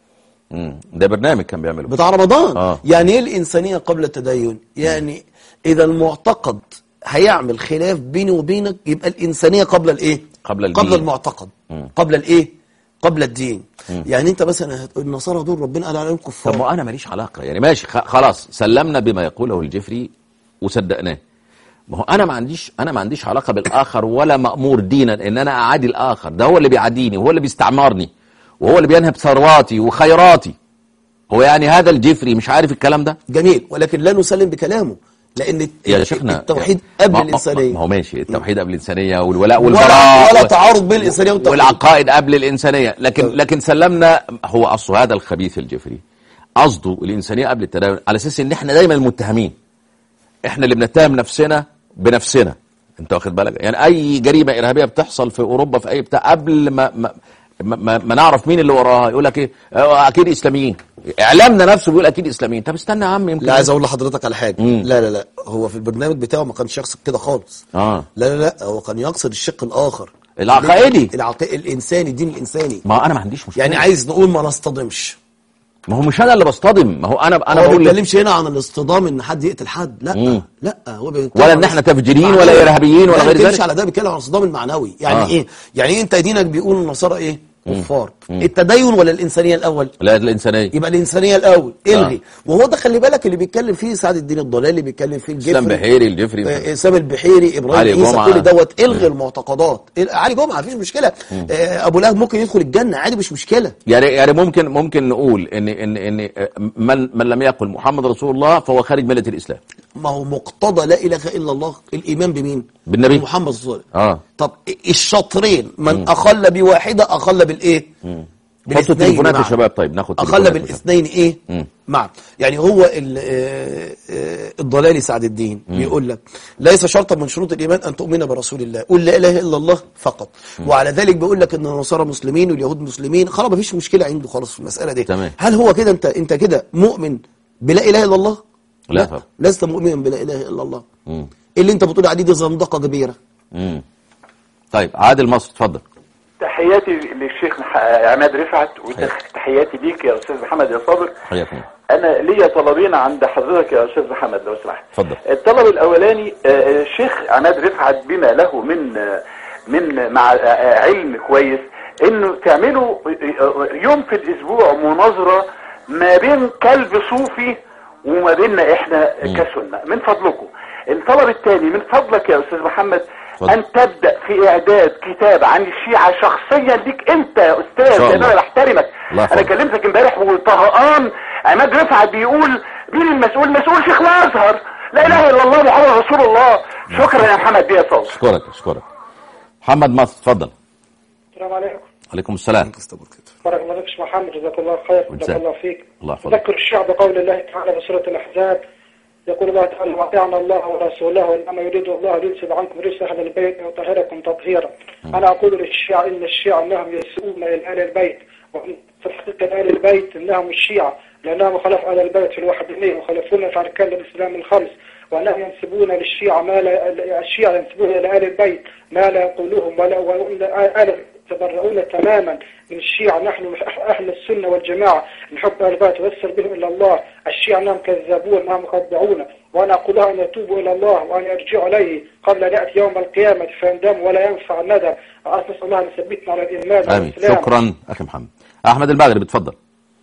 A: مم. ده برنامج كان بيعمله
B: بتاع رمضان
A: آه.
B: يعني ايه الانسانيه قبل التدين يعني اذا المعتقد هيعمل خلاف بيني وبينك يبقى الانسانيه قبل الايه
A: قبل الدين.
B: قبل المعتقد قبل الايه قبل الدين يعني انت مثلا هت- النصارى دول ربنا قال عليهم كفار
A: طب ما انا ماليش علاقه يعني ماشي خ- خلاص سلمنا بما يقوله الجفري وصدقناه ما هو انا ما عنديش انا ما عنديش علاقه بالاخر ولا مامور دينا ان انا اعادي الاخر ده هو اللي بيعاديني وهو اللي بيستعمرني وهو اللي بينهب ثرواتي وخيراتي هو يعني هذا الجفري مش عارف الكلام ده
B: جميل ولكن لا نسلم بكلامه لان الت-
A: يا شيخنا
B: التوحيد
A: يا-
B: قبل
A: ما- ما-
B: الانسانيه
A: ما هو ماشي التوحيد قبل الانسانيه والولاء
B: ولا,
A: والبراء
B: ولا
A: و-
B: تعارض بين الانسانيه والتوحيد
A: والعقائد قبل الإنسانية لكن لكن سلمنا هو أصل هذا الخبيث الجفري قصده الإنسانية قبل التدين على أساس إن إحنا دايما المتهمين إحنا اللي بنتهم نفسنا بنفسنا أنت واخد بالك يعني أي جريمة إرهابية بتحصل في أوروبا في أي بتاع قبل ما ما ما, ما, ما نعرف مين اللي وراها يقول لك ايه آه، اكيد اسلاميين اعلامنا نفسه بيقول اكيد اسلاميين طب استنى يا عم يمكن
B: لا عايز اقول لحضرتك على حاجه
A: مم.
B: لا لا لا هو في البرنامج بتاعه ما كانش يقصد كده خالص
A: اه
B: لا لا لا هو كان يقصد الشق الاخر
A: العقائدي.
B: العق... الانساني الدين الانساني
A: ما انا ما عنديش مشكله
B: يعني عايز نقول ما نصطدمش
A: ما هو مش انا اللي بصطدم ما هو انا انا
B: هو ما
A: بقول لك
B: بيتكلمش هنا عن الاصطدام ان حد يقتل حد لا
A: مم.
B: لا هو بيتكلم
A: ولا
B: عن
A: ان احنا
B: الاصطدام
A: تفجيريين ولا
B: المعنوي.
A: ارهابيين ولا
B: لا،
A: غير
B: ما بيتكلمش
A: ذلك
B: على ده بيتكلم عن الصدام المعنوي يعني
A: آه.
B: ايه يعني إيه انت دينك بيقول النصارى ايه كفار التدين ولا الانسانيه الاول
A: لا الانسانيه
B: يبقى الانسانيه الاول الغي وهو ده خلي بالك اللي بيتكلم فيه سعد الدين الضلالي بيتكلم فيه
A: اسلام
B: الجفري
A: بحيري الجفري
B: آه، اسامه البحيري ابراهيم
A: علي
B: عيسى
A: جمعة.
B: كل دوت الغي المعتقدات ال- علي جمعه مفيش مشكله آه، ابو لهب ممكن يدخل الجنه عادي مش مشكله
A: يعني يعني ممكن ممكن نقول ان ان ان من من لم يقل محمد رسول الله فهو خارج مله الاسلام
B: ما هو مقتضى لا اله الا الله الايمان بمين
A: بالنبي.
B: محمد صلى الله عليه وسلم
A: اه
B: طب الشطرين من اخل بواحده اخل بالايه
A: حطوا التليفونات يا
B: معا.
A: شباب طيب ناخد
B: اخل
A: تليفونات يا شباب.
B: بالاثنين ايه
A: مم.
B: معا يعني هو ال- آه، آه، الضلالي سعد الدين بيقول لك ليس شرطا من شروط الايمان ان تؤمن برسول الله قل لا اله الا الله فقط وعلى ذلك بيقول لك ان النصارى مسلمين واليهود مسلمين خلاص مفيش مشكله عنده خالص في المساله دي
A: تمام.
B: هل هو كده انت انت كده مؤمن بلا اله الا الله
A: لا طبعا.
B: لست مؤمنا بلا اله الا الله
A: مم.
B: اللي انت بتقول عليه دي زندقه كبيره
A: مم. طيب عادل مصر اتفضل
E: تحياتي للشيخ مح- عماد رفعت وتحياتي ليك يا استاذ محمد يا صابر
A: حياكم الله
E: انا ليا طلبين عند حضرتك يا استاذ محمد لو سمحت
A: اتفضل.
E: الطلب الاولاني آه، آه، الشيخ عماد رفعت بما له من آه، من مع آه، علم كويس انه تعملوا آه، آه، يوم في الاسبوع مناظره ما بين كلب صوفي وما بيننا احنا كسنه من فضلكم الطلب الثاني من فضلك يا استاذ محمد
A: اتفضل.
E: ان تبدا في اعداد كتاب عن الشيعه شخصيا ليك انت يا
A: إن
E: استاذ
A: شاء
E: لان
A: الله.
E: انا بحترمك
A: الله
E: انا
A: يحفظك.
E: كلمتك امبارح وطهقان عماد رفعت بيقول مين المسؤول مسؤول شيخ الازهر لا اله الا الله محمد رسول الله شكرا يا محمد بيه صوت
A: اشكرك اشكرك محمد مصر اتفضل
F: السلام عليكم
A: عليكم السلام
F: بارك الله فيك شيخ محمد جزاك الله خير
A: وجزاك.
F: وجزاك الله فيك
A: الله يحفظك.
F: ذكر الشعب بقول الله تعالى في سورة الأحزاب يقول الله تعالى واطعنا الله ورسوله انما يريد الله ليذهب عنكم رجس اهل البيت ويطهركم تطهيرا انا اقول للشيعة ان الشيعة انهم يسوءون الى ال البيت وإن في الحقيقه ال البيت انهم الشيعة لانهم خلفوا ال البيت في الوحدانيه وخلفونا في اركان الاسلام الخمس وانهم ينسبون للشيعة ما لا الشيعة ينسبون الى ال البيت ما لا يقولوهم ولا وان ال يتبرؤون تماما من الشيعة نحن أهل السنة والجماعة نحب أهل البيت ويسر بهم إلى الله الشيعة أنهم كذابون أنهم مخدعون وأنا أقول لها أن يتوبوا إلى الله وأن يرجعوا إليه قبل أن يأتي يوم القيامة فيندم ولا ينفع الندم وأسأل الله أن يثبتنا على الإيمان
A: امين
F: والإسلام
A: شكرا اخي محمد احمد البغري بتفضل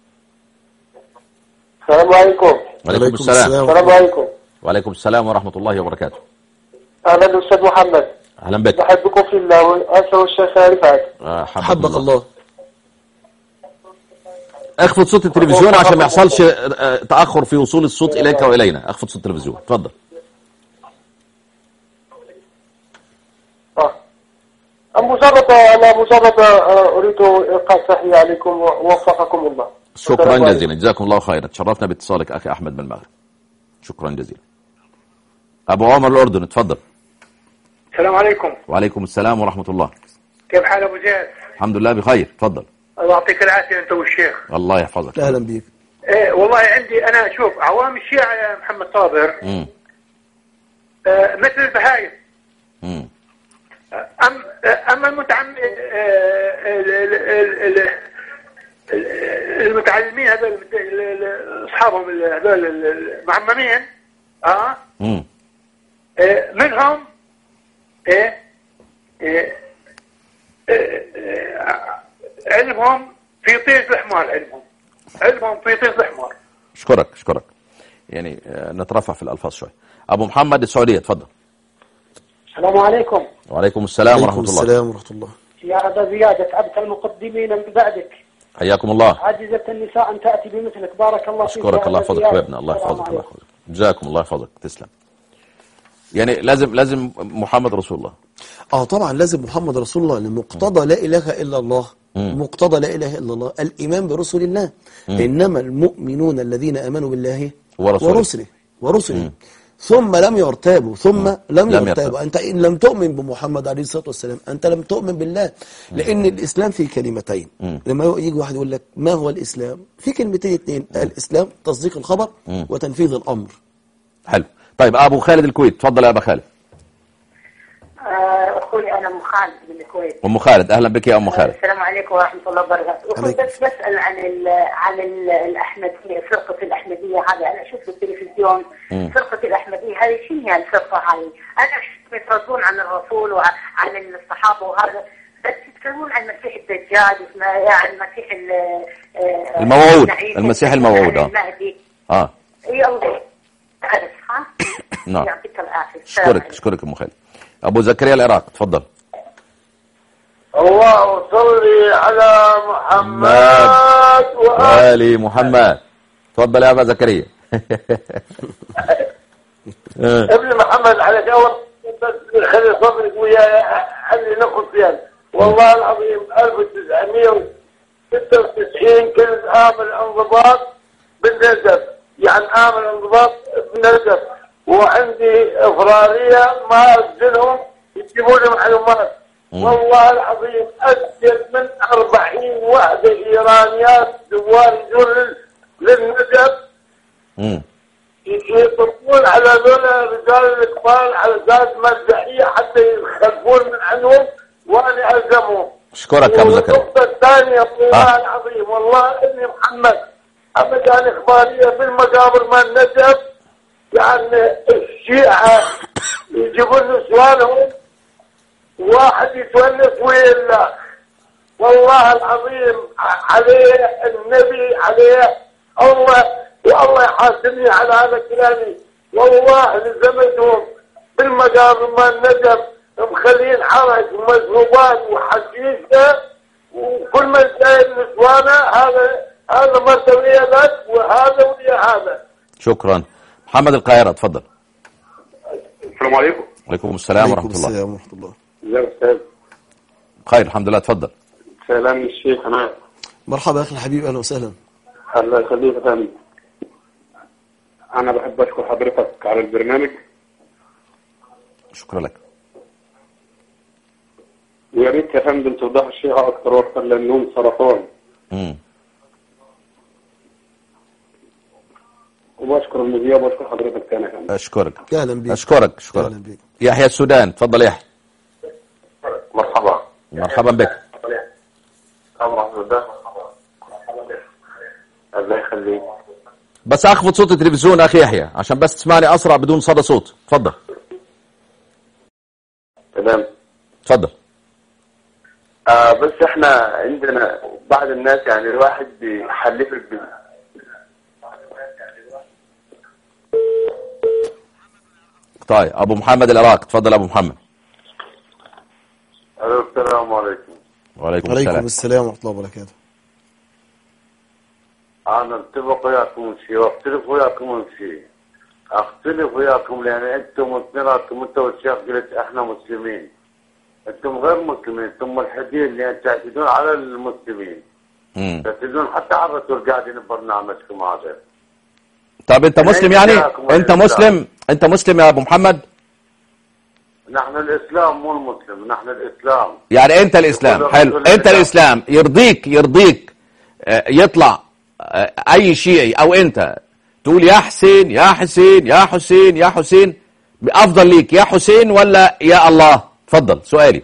G: السلام عليكم
A: وعليكم السلام
G: السلام عليكم
A: وعليكم السلام ورحمه الله وبركاته
G: اهلا استاذ محمد
A: اهلا بك
G: بحبكم في الله واسال الشيخ رفعت
A: آه،
B: حبك الله
A: اخفض صوت التلفزيون عشان ما يحصلش آه، تاخر في وصول الصوت اليك والينا اخفض صوت التلفزيون اتفضل
G: آه. مجرد أنا مجرد آه، أريد إلقاء تحية عليكم ووفقكم الله
A: شكرا
G: السلام عليكم.
A: جزيلا جزاكم الله خيرا تشرفنا باتصالك اخي احمد من المغرب شكرا جزيلا ابو عمر الاردن اتفضل
F: السلام عليكم
A: وعليكم السلام ورحمه الله
F: كيف حال ابو زيد؟
A: الحمد لله بخير تفضل
F: الله يعطيك العافيه انت والشيخ
A: الله يحفظك
B: اهلا بيك
F: إيه والله عندي انا شوف عوام الشيعه يا محمد صابر
A: مم.
F: آه، مثل البهايم
A: مم.
F: أم أما المتعم آه، ال- ال- ال- ال- ال- المتعلمين هذول ال- ال- أصحابهم ال- هذول المعممين آه
A: مم.
F: آه، منهم إيه إيه آه، آه، علمهم في طيش الحمار علمهم علمهم في طيش الحمار
A: اشكرك اشكرك يعني آه، نترفع في الالفاظ شوي ابو محمد السعوديه اتفضل
H: السلام عليكم
A: وعليكم السلام
B: عليكم
A: ورحمه الله
B: السلام ورحمه الله
H: يا أبا زياد أتعبت المقدمين من بعدك
A: حياكم الله
H: عجزت النساء أن تأتي بمثلك بارك الله فيك
A: اشكرك
H: يا
A: الله
H: أبا
A: يحفظك
H: زياد.
A: يا ابني الله
H: السلام
A: يحفظك الله
H: عليكم.
A: يحفظك جزاكم الله يحفظك تسلم يعني لازم لازم محمد رسول الله
B: اه طبعا لازم محمد رسول الله لان مقتضى لا اله الا الله مقتضى لا اله الا الله الايمان برسل الله انما المؤمنون الذين امنوا بالله
A: ورسوله.
B: ورسله ورسله ثم لم يرتابوا ثم لم,
A: لم
B: يرتابوا
A: يرتابوا.
B: انت ان لم تؤمن بمحمد عليه الصلاه والسلام انت لم تؤمن بالله لان الاسلام فيه كلمتين لما يجي واحد يقول لك ما هو الاسلام في كلمتين اتنين الاسلام تصديق الخبر وتنفيذ الامر
A: حلو طيب ابو خالد الكويت تفضل يا ابا خالد
I: آه، اخوي انا ام خالد من الكويت
A: ام خالد اهلا بك يا ام خالد
I: السلام عليكم ورحمه الله وبركاته اخوي
B: عليكم.
I: بس بسال عن ال عن ال الاحمديه فرقه الاحمديه هذه انا اشوف في التلفزيون فرقه الاحمديه هذه شنو هي الفرقه هذه؟ انا شفت يتردون عن الرسول وعن الصحابه وهذا بس يتكلمون عن المسيح الدجال اسمه يعني المسيح ال- آه،
A: الموعود.
I: النعيم،
A: المسيح
I: يتكلمون
A: الموعود،
I: عن
A: آه.
I: المهدي
A: اه
I: اي الله تعرف ها؟
A: نعم.
I: يعطيك العافيه السلام
A: اشكرك
I: عليكم.
A: اشكرك ام خالد ابو زكريا العراق تفضل
G: الله صل على محمد وآل
A: والي محمد تفضل يا ابا زكريا آه.
G: ابن محمد على جور بس خلي صدرك ويا خلي ناخذ فيها والله العظيم 1996 كنت عامل انضباط بالنجف يعني عامل انضباط بالنجف وعندي افراريه ما اسجلهم يجيبوا لي معلومات والله العظيم اسجل من 40 وحده ايرانيات دوار يجون للنجف
A: مم.
G: يطلقون على ذولا رجال الكبار على ذات مرجعية حتى يخلفون من عنهم وانا الزمهم
A: اشكرك يا ابو زكريا
G: والنقطة الثانية والله
A: آه.
G: العظيم والله ابني محمد أبدا إخبارية بالمقابر ما النجف يعني الشيعة يجيبون نسوانهم واحد يتونس ويا الله والله العظيم ع- عليه النبي عليه الله والله يحاسبني على هذا كلامي والله لزمتهم بالمقابر ما النجف مخلين حرج ومزروبات وحشيشه وكل من جاي نسوانه هذا هذا مرته ويا ذاك وهذا ويا هذا
A: شكرا محمد القاهره تفضل
J: السلام عليكم
A: وعليكم السلام
B: عليكم
A: ورحمه الله
B: السلام ورحمه الله
J: ازيك يا استاذ
A: خير الحمد لله تفضل
J: سلام الشيخ انا
B: مرحبا اخي الحبيب اهلا وسهلا
J: الله يخليك يا فندم انا بحب اشكر حضرتك على البرنامج
A: شكرا لك
J: ويا ريت يا فندم توضح الشيعة اكتر واكتر لانهم سرطان
A: مم.
J: وبشكر المذيع وبشكر حضرتك تاني يا فندم
A: اشكرك
B: اهلا بيك
A: اشكرك اشكرك
B: اهلا بيك
A: يحيى السودان تفضل يحيى
J: مرحبا
A: مرحبا بك
J: الله يخليك
A: بس اخفض صوت التلفزيون اخي يحيى عشان بس تسمعني اسرع بدون صدى صوت تفضل
J: تمام
A: تفضل
J: آه بس احنا عندنا بعض الناس يعني الواحد بيحلفك بال
A: طيب ابو محمد العراق تفضل ابو محمد
J: السلام عليكم
A: وعليكم
B: عليكم
A: السلام
B: السلام ورحمه الله وبركاته
G: انا اتفق وياكم شيء واختلف وياكم شيء اختلف وياكم لان انتم اثنيناتكم انت والشيخ قلت احنا مسلمين انتم غير مسلمين انتم ملحدين لان تعتدون على المسلمين
A: مم.
G: تعتدون حتى على الرسول قاعدين ببرنامجكم هذا
A: طب انت مسلم يعني
G: إياكم
A: انت
G: والإسلام.
A: مسلم انت مسلم يا ابو محمد
G: نحن الاسلام مو المسلم نحن الاسلام
A: يعني انت الاسلام
G: يقول
A: حلو
G: الرسول
A: انت
G: الإسلام.
A: الاسلام يرضيك يرضيك آه، يطلع آه، اي شيعي او انت تقول يا حسين يا حسين يا حسين يا حسين افضل ليك يا حسين ولا يا الله تفضل سؤالي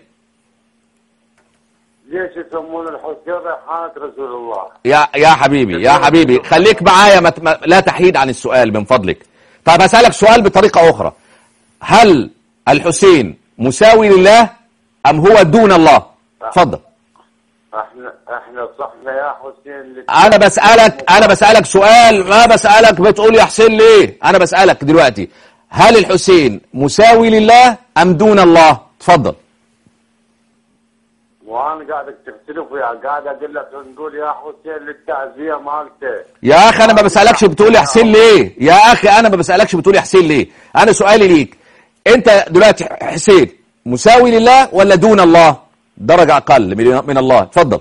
G: ليش يسمون الحسين ريحانة رسول الله
A: يا يا حبيبي يا حبيبي خليك معايا ما ت- ما- لا تحيد عن السؤال من فضلك طيب هسألك سؤال بطريقة أخرى هل الحسين مساوي لله أم هو دون الله تفضل
G: احنا احنا صحنا يا حسين لت-
A: أنا بسألك أنا بسألك سؤال ما بسألك بتقول يا حسين ليه أنا بسألك دلوقتي هل الحسين مساوي لله أم دون الله تفضل
G: وانا قاعد تختلف وياه قاعد اقول لك نقول يا حسين للتعزيه مالته
A: يا اخي انا ما بسالكش بتقول يا حسين ليه يا اخي انا ما بسالكش بتقول يا حسين ليه انا سؤالي ليك انت دلوقتي حسين مساوي لله ولا دون الله درجة اقل من من الله اتفضل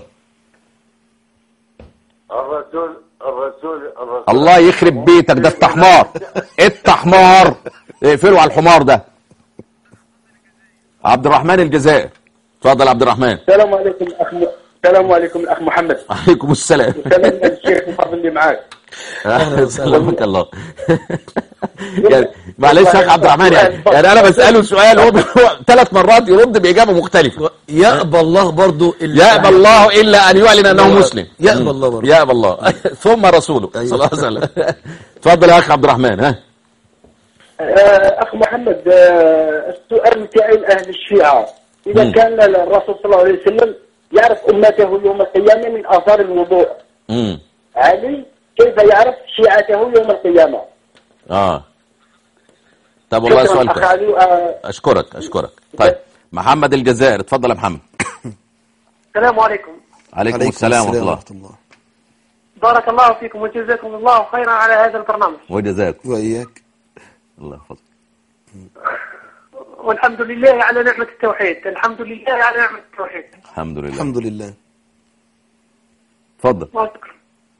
G: الرسول الرسول الرسول
A: الله يخرب بيتك ده انت حمار انت حمار اقفلوا على الحمار ده عبد الرحمن الجزائر اتفضل عبد الرحمن
K: السلام عليكم اخ م... السلام عليكم الاخ محمد
A: عليكم السلام
K: سلام الشيخ محمد اللي معاك
A: سلامك الله يعني معلش يا اخ عبد الرحمن يعني, يعني انا بساله سؤال هو ثلاث مرات يرد باجابه مختلفه
B: يأبى الله برضو إلا
A: يأبى الله إلا أن يعلن أنه مسلم
B: يأبى الله برضو
A: يأبى الله ثم رسوله صلى الله عليه وسلم اتفضل يا أخ عبد الرحمن ها
K: آه، اخ محمد آه، السؤال بتاعي لاهل الشيعه اذا
A: مم.
K: كان الرسول صلى الله عليه وسلم يعرف امته يوم القيامه من اثار الوضوء
A: امم
K: علي كيف يعرف شيعته يوم القيامه
A: اه طب والله
K: شكراً
A: سؤال
K: اخ
A: كويس
K: علي آه،
A: اشكرك اشكرك طيب محمد الجزائر اتفضل يا محمد
H: السلام عليكم
A: عليكم, السلام ورحمه الله
B: الله
H: بارك الله فيكم وجزاكم الله خيرا على هذا البرنامج
A: وجزاك
B: وإياك
A: الله يحفظك
H: والحمد لله على نعمة التوحيد الحمد لله على نعمة التوحيد
A: الحمد لله
B: الحمد لله
A: اتفضل
H: الله شكرا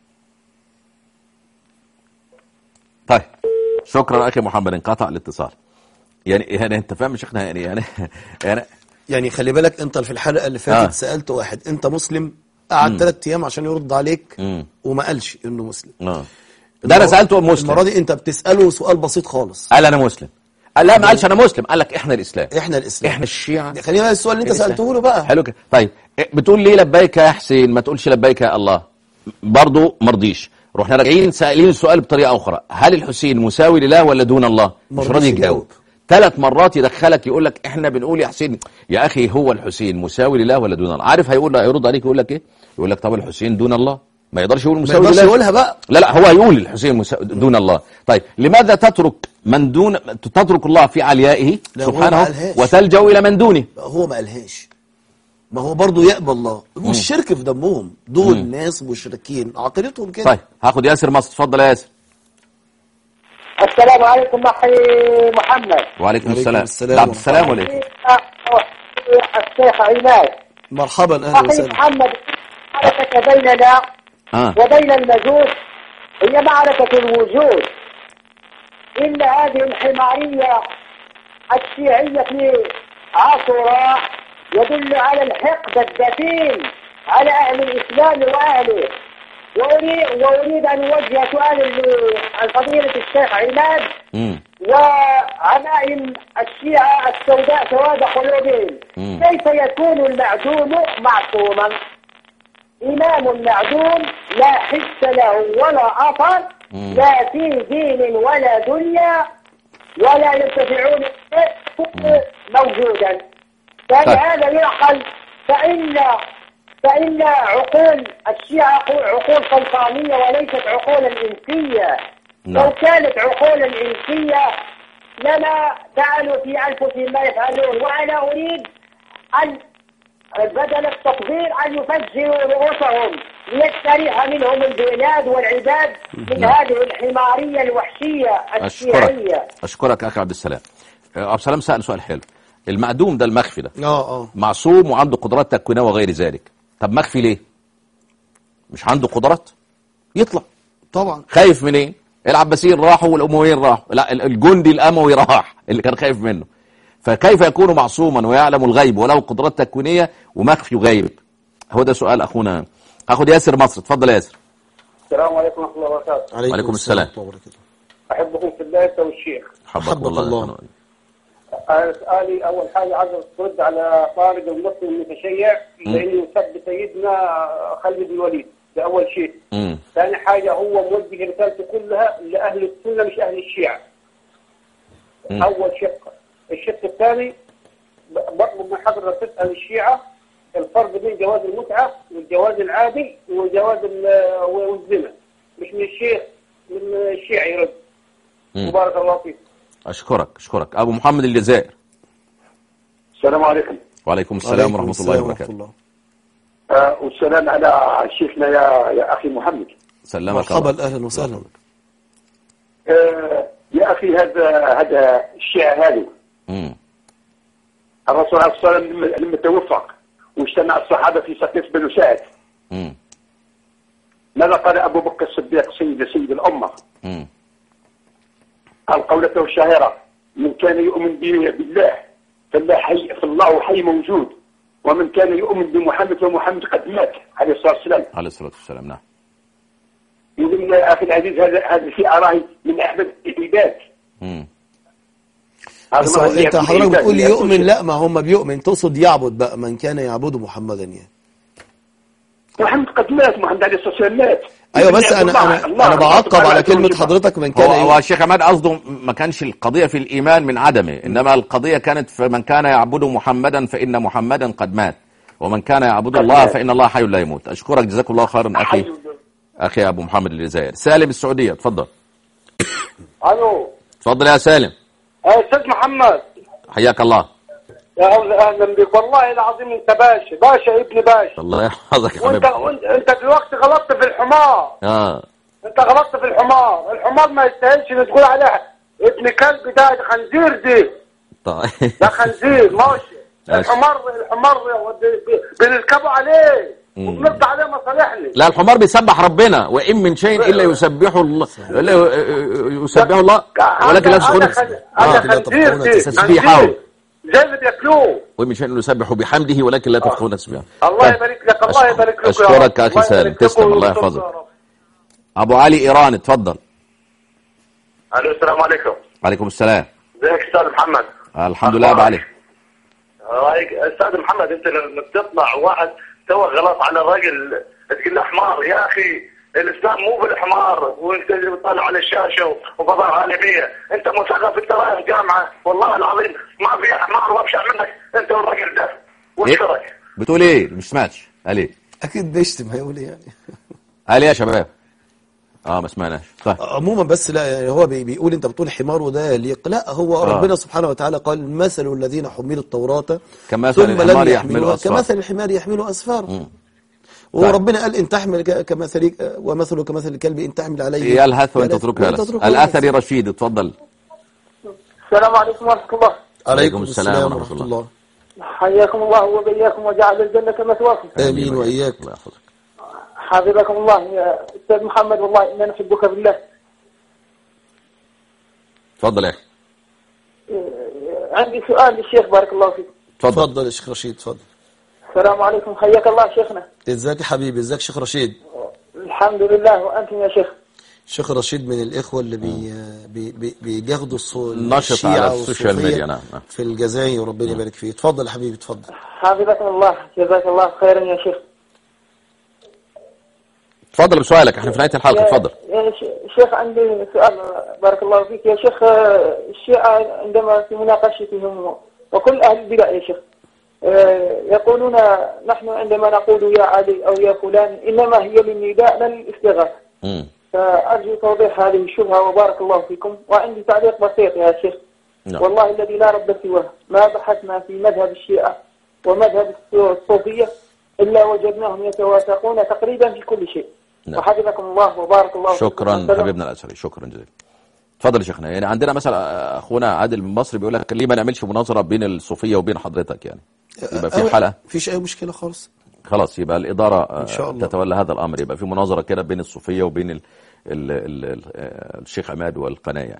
A: طيب شكرا اخي محمد انقطع الاتصال يعني يعني انت فاهم يا شيخنا يعني يعني يعني
B: يعني خلي بالك انت في الحلقة اللي فاتت
A: آه.
B: آه. سألت واحد انت مسلم قعد ثلاث ايام عشان يرد عليك
A: مم.
B: وما قالش انه مسلم
A: اه ده انا سالته مسلم
B: المرة دي انت بتسأله سؤال بسيط خالص
A: قال انا مسلم قال لا ما قالش انا مسلم قال لك احنا الاسلام
B: احنا الاسلام
A: احنا الشيعة
B: خلينا بقى السؤال اللي انت
A: الإسلام.
B: سألته له بقى
A: حلو كده طيب إيه، بتقول ليه لبيك يا حسين ما تقولش لبيك يا الله برضه مرضيش رحنا راجعين سائلين السؤال بطريقه اخرى هل الحسين مساوي لله ولا دون الله مش
B: مرضيش
A: راضي
B: يجاوب.
A: يجاوب ثلاث مرات يدخلك يقول لك احنا بنقول يا حسين يا اخي هو الحسين مساوي لله ولا دون الله عارف هيقول هيرد عليك يقول لك ايه يقول لك طب الحسين دون الله ما يقدرش يقول
B: ما
A: مساوي
B: يقدرش
A: لله
B: يقولها بقى
A: لا لا هو يقول الحسين مسا... دون الله طيب لماذا تترك من دون تترك الله في عليائه
B: لا، هو ما
A: سبحانه
B: قالهاش.
A: وتلجأ إلى من دونه
B: هو ما قالهاش ما هو برضه يقبل الله والشرك في دمهم دول ناس مشركين عقيدتهم كده
A: طيب هاخد ياسر مصر اتفضل يا ياسر
H: السلام عليكم أخي محمد
A: وعليكم
B: وعليكم
A: السلام
B: السلام
A: لا، عبد السلام ولا ايه
H: الشيخ عماد
B: مرحبا اهلا
H: أخي
B: وسهلا
H: محمد المعركة بيننا
A: اه
H: وبين المجوس هي معركة الوجود إن هذه الحمارية الشيعية في عاشوراء يدل على الحقد الدفين على أهل الإسلام وأهله وأريد, وأريد أن أوجه سؤال لفضيلة الشيخ عماد
A: امم
H: وعمائم الشيعة السوداء سواد قلوبهم
A: مم.
H: كيف يكون المعدوم معصوما إمام معدوم لا حس له ولا أثر
A: مم.
H: لا في دين ولا دنيا ولا ينتفعون به موجودا فلهذا يعقل فإن فإن عقول الشيعة عقول سلطانية وليست عقولا إنسية
A: نعم.
H: لو كانت عقولا إنسية لما فعلوا في أنفسهم ما يفعلون وأنا أريد أن بدل التقدير أن يفجروا رؤوسهم ليستريح منهم البلاد والعباد من
A: نعم.
H: هذه الحمارية الوحشية الشيعية
A: اشكرك اشكرك اخي عبد السلام آه، عبد السلام سال سؤال حلو المعدوم ده المخفي ده
B: اه اه
A: معصوم وعنده قدرات تكوينيه وغير ذلك طب مخفي ليه مش عنده قدرات يطلع
B: طبعا
A: خايف من ايه العباسيين راحوا والامويين راحوا لا ال- الجندي الاموي راح اللي كان خايف منه فكيف يكون معصوما ويعلم الغيب وله قدرات تكوينيه ومخفي وغيب هو ده سؤال اخونا هاخد ياسر مصر اتفضل يا ياسر
K: السلام عليكم ورحمة الله وبركاته
A: وعليكم السلام.
B: ورحمة الله وبركاته.
K: أحبكم في الله أنت والشيخ
A: حبك
B: حبك
A: والله
B: الله.
A: يا أخونا.
K: أنا سؤالي أول حاجة عايز ترد على طارق المصري المتشيع لأنه سب سيدنا خالد بن الوليد ده أول شيء
A: مم.
K: ثاني حاجة هو موجه رسالته كلها لأهل السنة مش أهل الشيعة
A: مم.
K: أول شق الشق الثاني ب- بطلب من حضرتك تسأل الشيعة الفرق بين جواز المتعة والجواز العادي وجواز ال- والزنا مش من الشيخ من الشيعة يرد
A: مم.
K: مبارك الله فيك
A: اشكرك اشكرك ابو محمد الجزائر
L: السلام عليكم
A: وعليكم السلام
B: عليكم
A: ورحمه الله
B: السلام
A: وبركاته
B: الله.
L: آه والسلام على شيخنا يا يا اخي محمد
A: سلمك
B: مرحبا
A: الله
B: اهلا وسهلا
L: آه يا اخي هذا هذا الشيعة هذا
A: مم.
L: الرسول عليه الصلاه والسلام لما- لما توفى واجتمع الصحابه في سقيف بن سعد
A: مم.
L: ماذا قال ابو بكر الصديق سيد سيد الامه؟
A: مم.
L: قال قولته الشهيره من كان يؤمن به- بالله فالله حي فالله حي موجود ومن كان يؤمن بمحمد فمحمد قد مات عليه الصلاه والسلام
A: عليه الصلاه والسلام نعم
L: يقول اخي العزيز هذا هذا في اراهي من احمد العباد
A: مم.
L: هذا
B: بس
L: ما
B: هو
L: هو
B: انت
L: يعبد
B: حضرتك
L: العباد،
B: بتقول
L: يعبد
B: يؤمن لا ما هم بيؤمن تقصد يعبد بقى من كان يعبد محمدا يعني
L: محمد قد مات محمد عليه الصلاه والسلام مات
B: ايوه بس
L: يعبد
B: انا
L: الله-
B: انا
L: الله
B: انا بعقب
L: سبحانه
B: على كلمه
L: وتعالى.
B: حضرتك من
A: هو
B: كان
A: هو
B: يؤمن
A: الشيخ عماد قصده ما كانش القضيه في الايمان من عدمه انما القضيه كانت في من كان يعبد محمدا فان محمدا قد مات ومن كان يعبد الله
L: مات.
A: فان الله حي لا يموت اشكرك جزاك الله خيرا اخي
L: حي
A: اخي ابو محمد الجزائر سالم السعوديه اتفضل
K: الو
A: اتفضل يا سالم
K: يا استاذ محمد
A: حياك الله
K: يا اهلا اهلا بك والله العظيم انت باشا باشا ابن باشا
A: الله يحفظك يا
K: وانت
A: حبيبي
K: وانت انت دلوقتي غلطت في الحمار
A: اه
K: انت غلطت في الحمار الحمار ما يستاهلش ان تقول عليه ابن كلب ده ده خنزير دي
A: طيب
K: ده خنزير ماشي
A: ماشي.
K: الحمار الحمار ب- ب- بنركبه عليه
A: مم.
K: وبنقطع عليه مصالحنا
A: لا الحمار بيسبح ربنا وان من شيء الا يسبحه الله الا يسبحه الله ولكن لا تسبحون
K: هذا خن- هذا
A: آه.
K: خنزير دي
A: تسبيحه.
K: خنزير. زي اللي بياكلوه
A: وان من شيء الا يسبح بحمده ولكن لا تفقهون تسبيحه
K: الله
A: طيب.
K: يبارك لك الله
A: أشكر-
K: يبارك لك يا
A: اشكرك
K: رب.
A: يا اخي
K: الله
A: سالم
K: يبارك لكم
A: تسلم الله
K: ويستر
A: يحفظك
K: يا رب.
A: ابو علي ايران اتفضل
J: الو السلام عليكم
A: عليكم السلام
J: ازيك استاذ محمد
A: الحمد لله ابو علي
J: رايك استاذ محمد انت لما بتطلع واحد سوى غلط على الرجل تقول له حمار يا اخي الاسلام مو بالحمار وانت اللي بتطلع على الشاشه وفضاء عالميه انت مثقف انت رايح جامعه والله العظيم ما في حمار وابشع منك انت والراجل ده وش
A: إيه؟
J: رايك؟
A: بتقول ايه مش سمعتش قال ايه
B: اكيد بيشتم هيقول ايه يعني
A: قال ايه يا شباب اه ما سمعناش طيب
B: عموما بس لا يعني هو بي- بيقول انت بتقول حمار وده يليق لا هو
A: آه.
B: ربنا سبحانه وتعالى قال مثل الذين حملوا التوراة
A: كمثل
B: ثم
A: الحمار
B: لم
A: يحمل
B: يحملوها
A: أسفار.
B: كمثل الحمار يحمل اسفارا
A: مم.
B: وربنا قال ان تحمل ك- كمثل ومثله كمثل الكلب ان تحمل عليه
A: يلهث وان تتركها
B: وإن
A: يلهث
B: تتركه
A: الاثري
B: يلهث.
A: رشيد اتفضل
K: السلام عليكم ورحمه الله
B: عليكم السلام ورحمة الله
K: حياكم الله وبياكم وجعل الجنه مثواكم
B: امين واياك
A: الله يحفظك
K: حفظكم الله يا استاذ محمد والله اننا نحبك بالله
A: اتفضل يا اخي
K: عندي سؤال للشيخ بارك الله فيك
A: اتفضل
B: اتفضل يا شيخ رشيد اتفضل
K: السلام عليكم حياك الله شيخنا
B: ازيك يا حبيبي ازيك شيخ رشيد
K: الحمد لله وانتم يا شيخ
B: شيخ رشيد من الاخوه اللي بي بي بي بيجاهدوا الصو-
A: نشط
B: الشيعة
A: على السوشيال
B: والصوفية
A: ميديا، نعم، نعم.
B: في الجزائر ربنا يبارك فيه اتفضل يا حبيبي اتفضل
K: حفظكم الله جزاك الله خيرا يا شيخ
A: اتفضل بسؤالك احنا في نهايه الحلقه
K: يا-
A: اتفضل
K: يا ش- شيخ عندي سؤال بارك الله فيك يا شيخ آه، الشيعة عندما في مناقشتهم وكل أهل البدع يا شيخ آه، يقولون نحن عندما نقول يا علي أو يا فلان إنما هي للنداء لا للاستغاثة
A: مم.
K: فأرجو توضيح هذه الشبهة وبارك الله فيكم وعندي تعليق بسيط يا شيخ
A: نعم.
K: والله الذي لا رب سواه ما بحثنا في مذهب الشيعة ومذهب الصوفية إلا وجدناهم يتوافقون تقريبا في كل شيء
A: نعم.
K: وحفظكم الله وبارك الله فيكم
A: شكرا
K: والسلام.
A: حبيبنا الأزهري شكرا جزيلا اتفضل يا شيخنا يعني عندنا مثلا اخونا عادل من مصر بيقول لك ليه ما نعملش مناظره بين الصوفيه وبين حضرتك يعني يبقى في
B: أه،
A: حلقه
B: مفيش اي مشكله خالص
A: خلاص يبقى الاداره
B: إن شاء
A: آه،
B: الله.
A: تتولى هذا الامر يبقى في مناظره كده بين الصوفيه وبين ال ال ال ال آه، الشيخ عماد والقناه يعني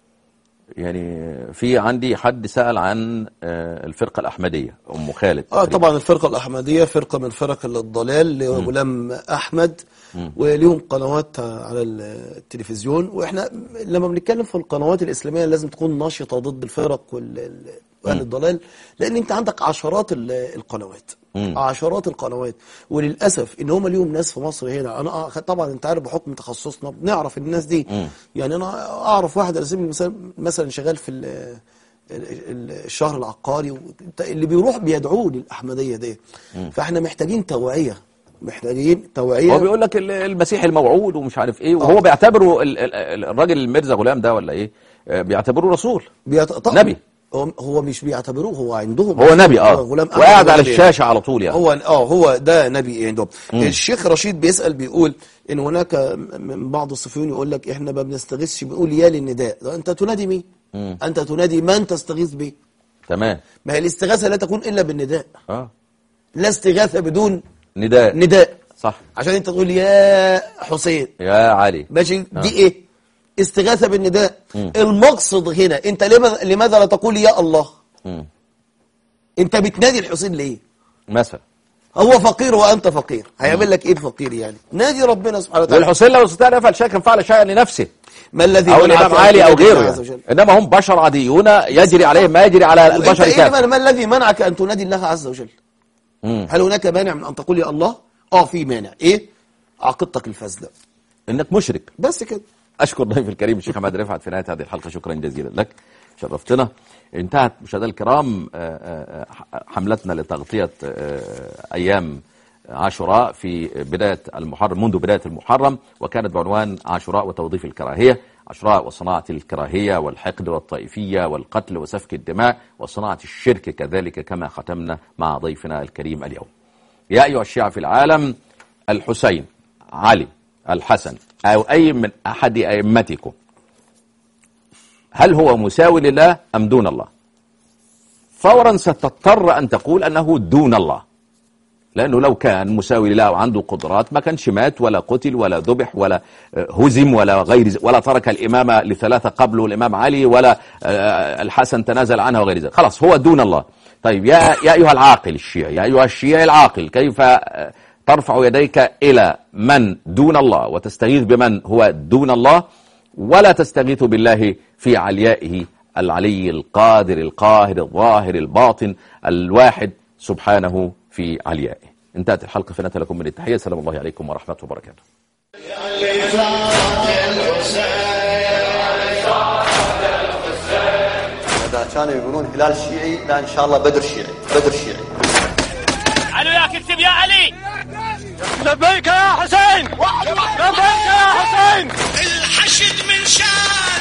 A: يعني في عندي حد سال عن آه، الفرقه الاحمديه ام خالد
B: اه طبعا الفرقه الاحمديه فرقه من فرق الضلال لغلام احمد وليهم قنوات على التلفزيون واحنا لما بنتكلم في القنوات الاسلاميه لازم تكون ناشطه ضد الفرق وال- ال- واهل الضلال لان انت عندك عشرات ال- القنوات
A: مم.
B: عشرات القنوات وللاسف ان هم ليهم ناس في مصر هنا انا أع- طبعا انت عارف بحكم تخصصنا بنعرف الناس دي
A: مم.
B: يعني انا اعرف واحد على سبيل المثال مثلا شغال في ال- ال- ال- الشهر العقاري و- اللي بيروح بيدعوه للاحمديه دي فاحنا محتاجين توعيه محتاجين توعيه
A: هو بيقول لك ال- المسيح الموعود ومش عارف ايه وهو بيعتبره ال- ال- ال- الراجل الميرزا غلام ده ولا ايه آه، بيعتبره رسول
B: بيت... طبعا
A: نبي.
B: هو هو مش بيعتبروه هو عندهم
A: هو نبي اه
B: غلام أحمد
A: وقاعد على
B: نبي.
A: الشاشه على طول يعني
B: هو اه هو ده نبي عندهم
A: مم.
B: الشيخ رشيد بيسأل بيقول ان هناك من بعض الصوفيون يقول لك احنا ما بنستغيثش بنقول يا للنداء ده انت تنادي مين
A: مم.
B: انت تنادي من تستغيث به
A: تمام
B: ما هي الاستغاثه لا تكون الا بالنداء
A: اه
B: لا استغاثه بدون
A: نداء
B: نداء
A: صح
B: عشان انت تقول يا حسين
A: يا علي
B: ماشي
A: آه.
B: دي ايه استغاثه بالنداء
A: مم.
B: المقصد هنا انت لماذا لماذا لا تقول يا الله
A: مم.
B: انت بتنادي الحسين ليه
A: مثلا
B: هو فقير وانت فقير هيعمل لك ايه الفقير يعني نادي ربنا سبحانه وتعالى
A: والحسين لو استطاع ان يفعل شيئا فعل شيئا لنفسه
B: ما الذي
A: او
B: منعك
A: الامام
B: أن
A: علي او
B: تنادي
A: غيره
B: الله عز
A: يعني.
B: وجل؟
A: انما هم بشر عاديون يجري عليهم ما يجري على
B: وانت
A: البشر
B: ايه
A: كافر
B: ما, ما الذي منعك ان تنادي الله عز وجل
A: مم.
B: هل هناك مانع من ان تقول يا الله اه في مانع ايه عقيدتك الفاسده
A: انك مشرك
B: بس كده
A: اشكر ضيف الكريم الشيخ محمد رفعت في نهايه هذه الحلقه شكرا جزيلا لك شرفتنا انتهت مشاهدينا الكرام آه، آه، آه، حملتنا لتغطيه آه، ايام عاشوراء في بدايه المحرم منذ بدايه المحرم وكانت بعنوان عاشوراء وتوظيف الكراهيه عاشوراء وصناعه الكراهيه والحقد والطائفيه والقتل وسفك الدماء وصناعه الشرك كذلك كما ختمنا مع ضيفنا الكريم اليوم يا أيها الشيعة في العالم الحسين علي الحسن أو أي من أحد أئمتكم هل هو مساوي لله أم دون الله فورا ستضطر أن تقول أنه دون الله لأنه لو كان مساوي لله وعنده قدرات ما كانش مات ولا قتل ولا ذبح ولا آه، هزم ولا غير ز- ولا ترك الإمامة لثلاثة قبله الإمام علي ولا آه، الحسن تنازل عنها وغير ذلك خلاص هو دون الله طيب يا يا أيها العاقل الشيعي يا أيها الشيعي العاقل كيف آه، ترفع يديك إلى من دون الله وتستغيث بمن هو دون الله ولا تستغيث بالله في عليائه العلي القادر القاهر الظاهر الباطن الواحد سبحانه في عليائه انتهت الحلقة فنأتي لكم من التحية سلام الله عليكم ورحمة وبركاته
M: إذا كانوا يقولون هلال شيعي لا إن شاء الله بدر شيعي بدر شيعي
N: علو يا اكتب يا علي لبيك يا حسين لبيك يا حسين الحشد من شان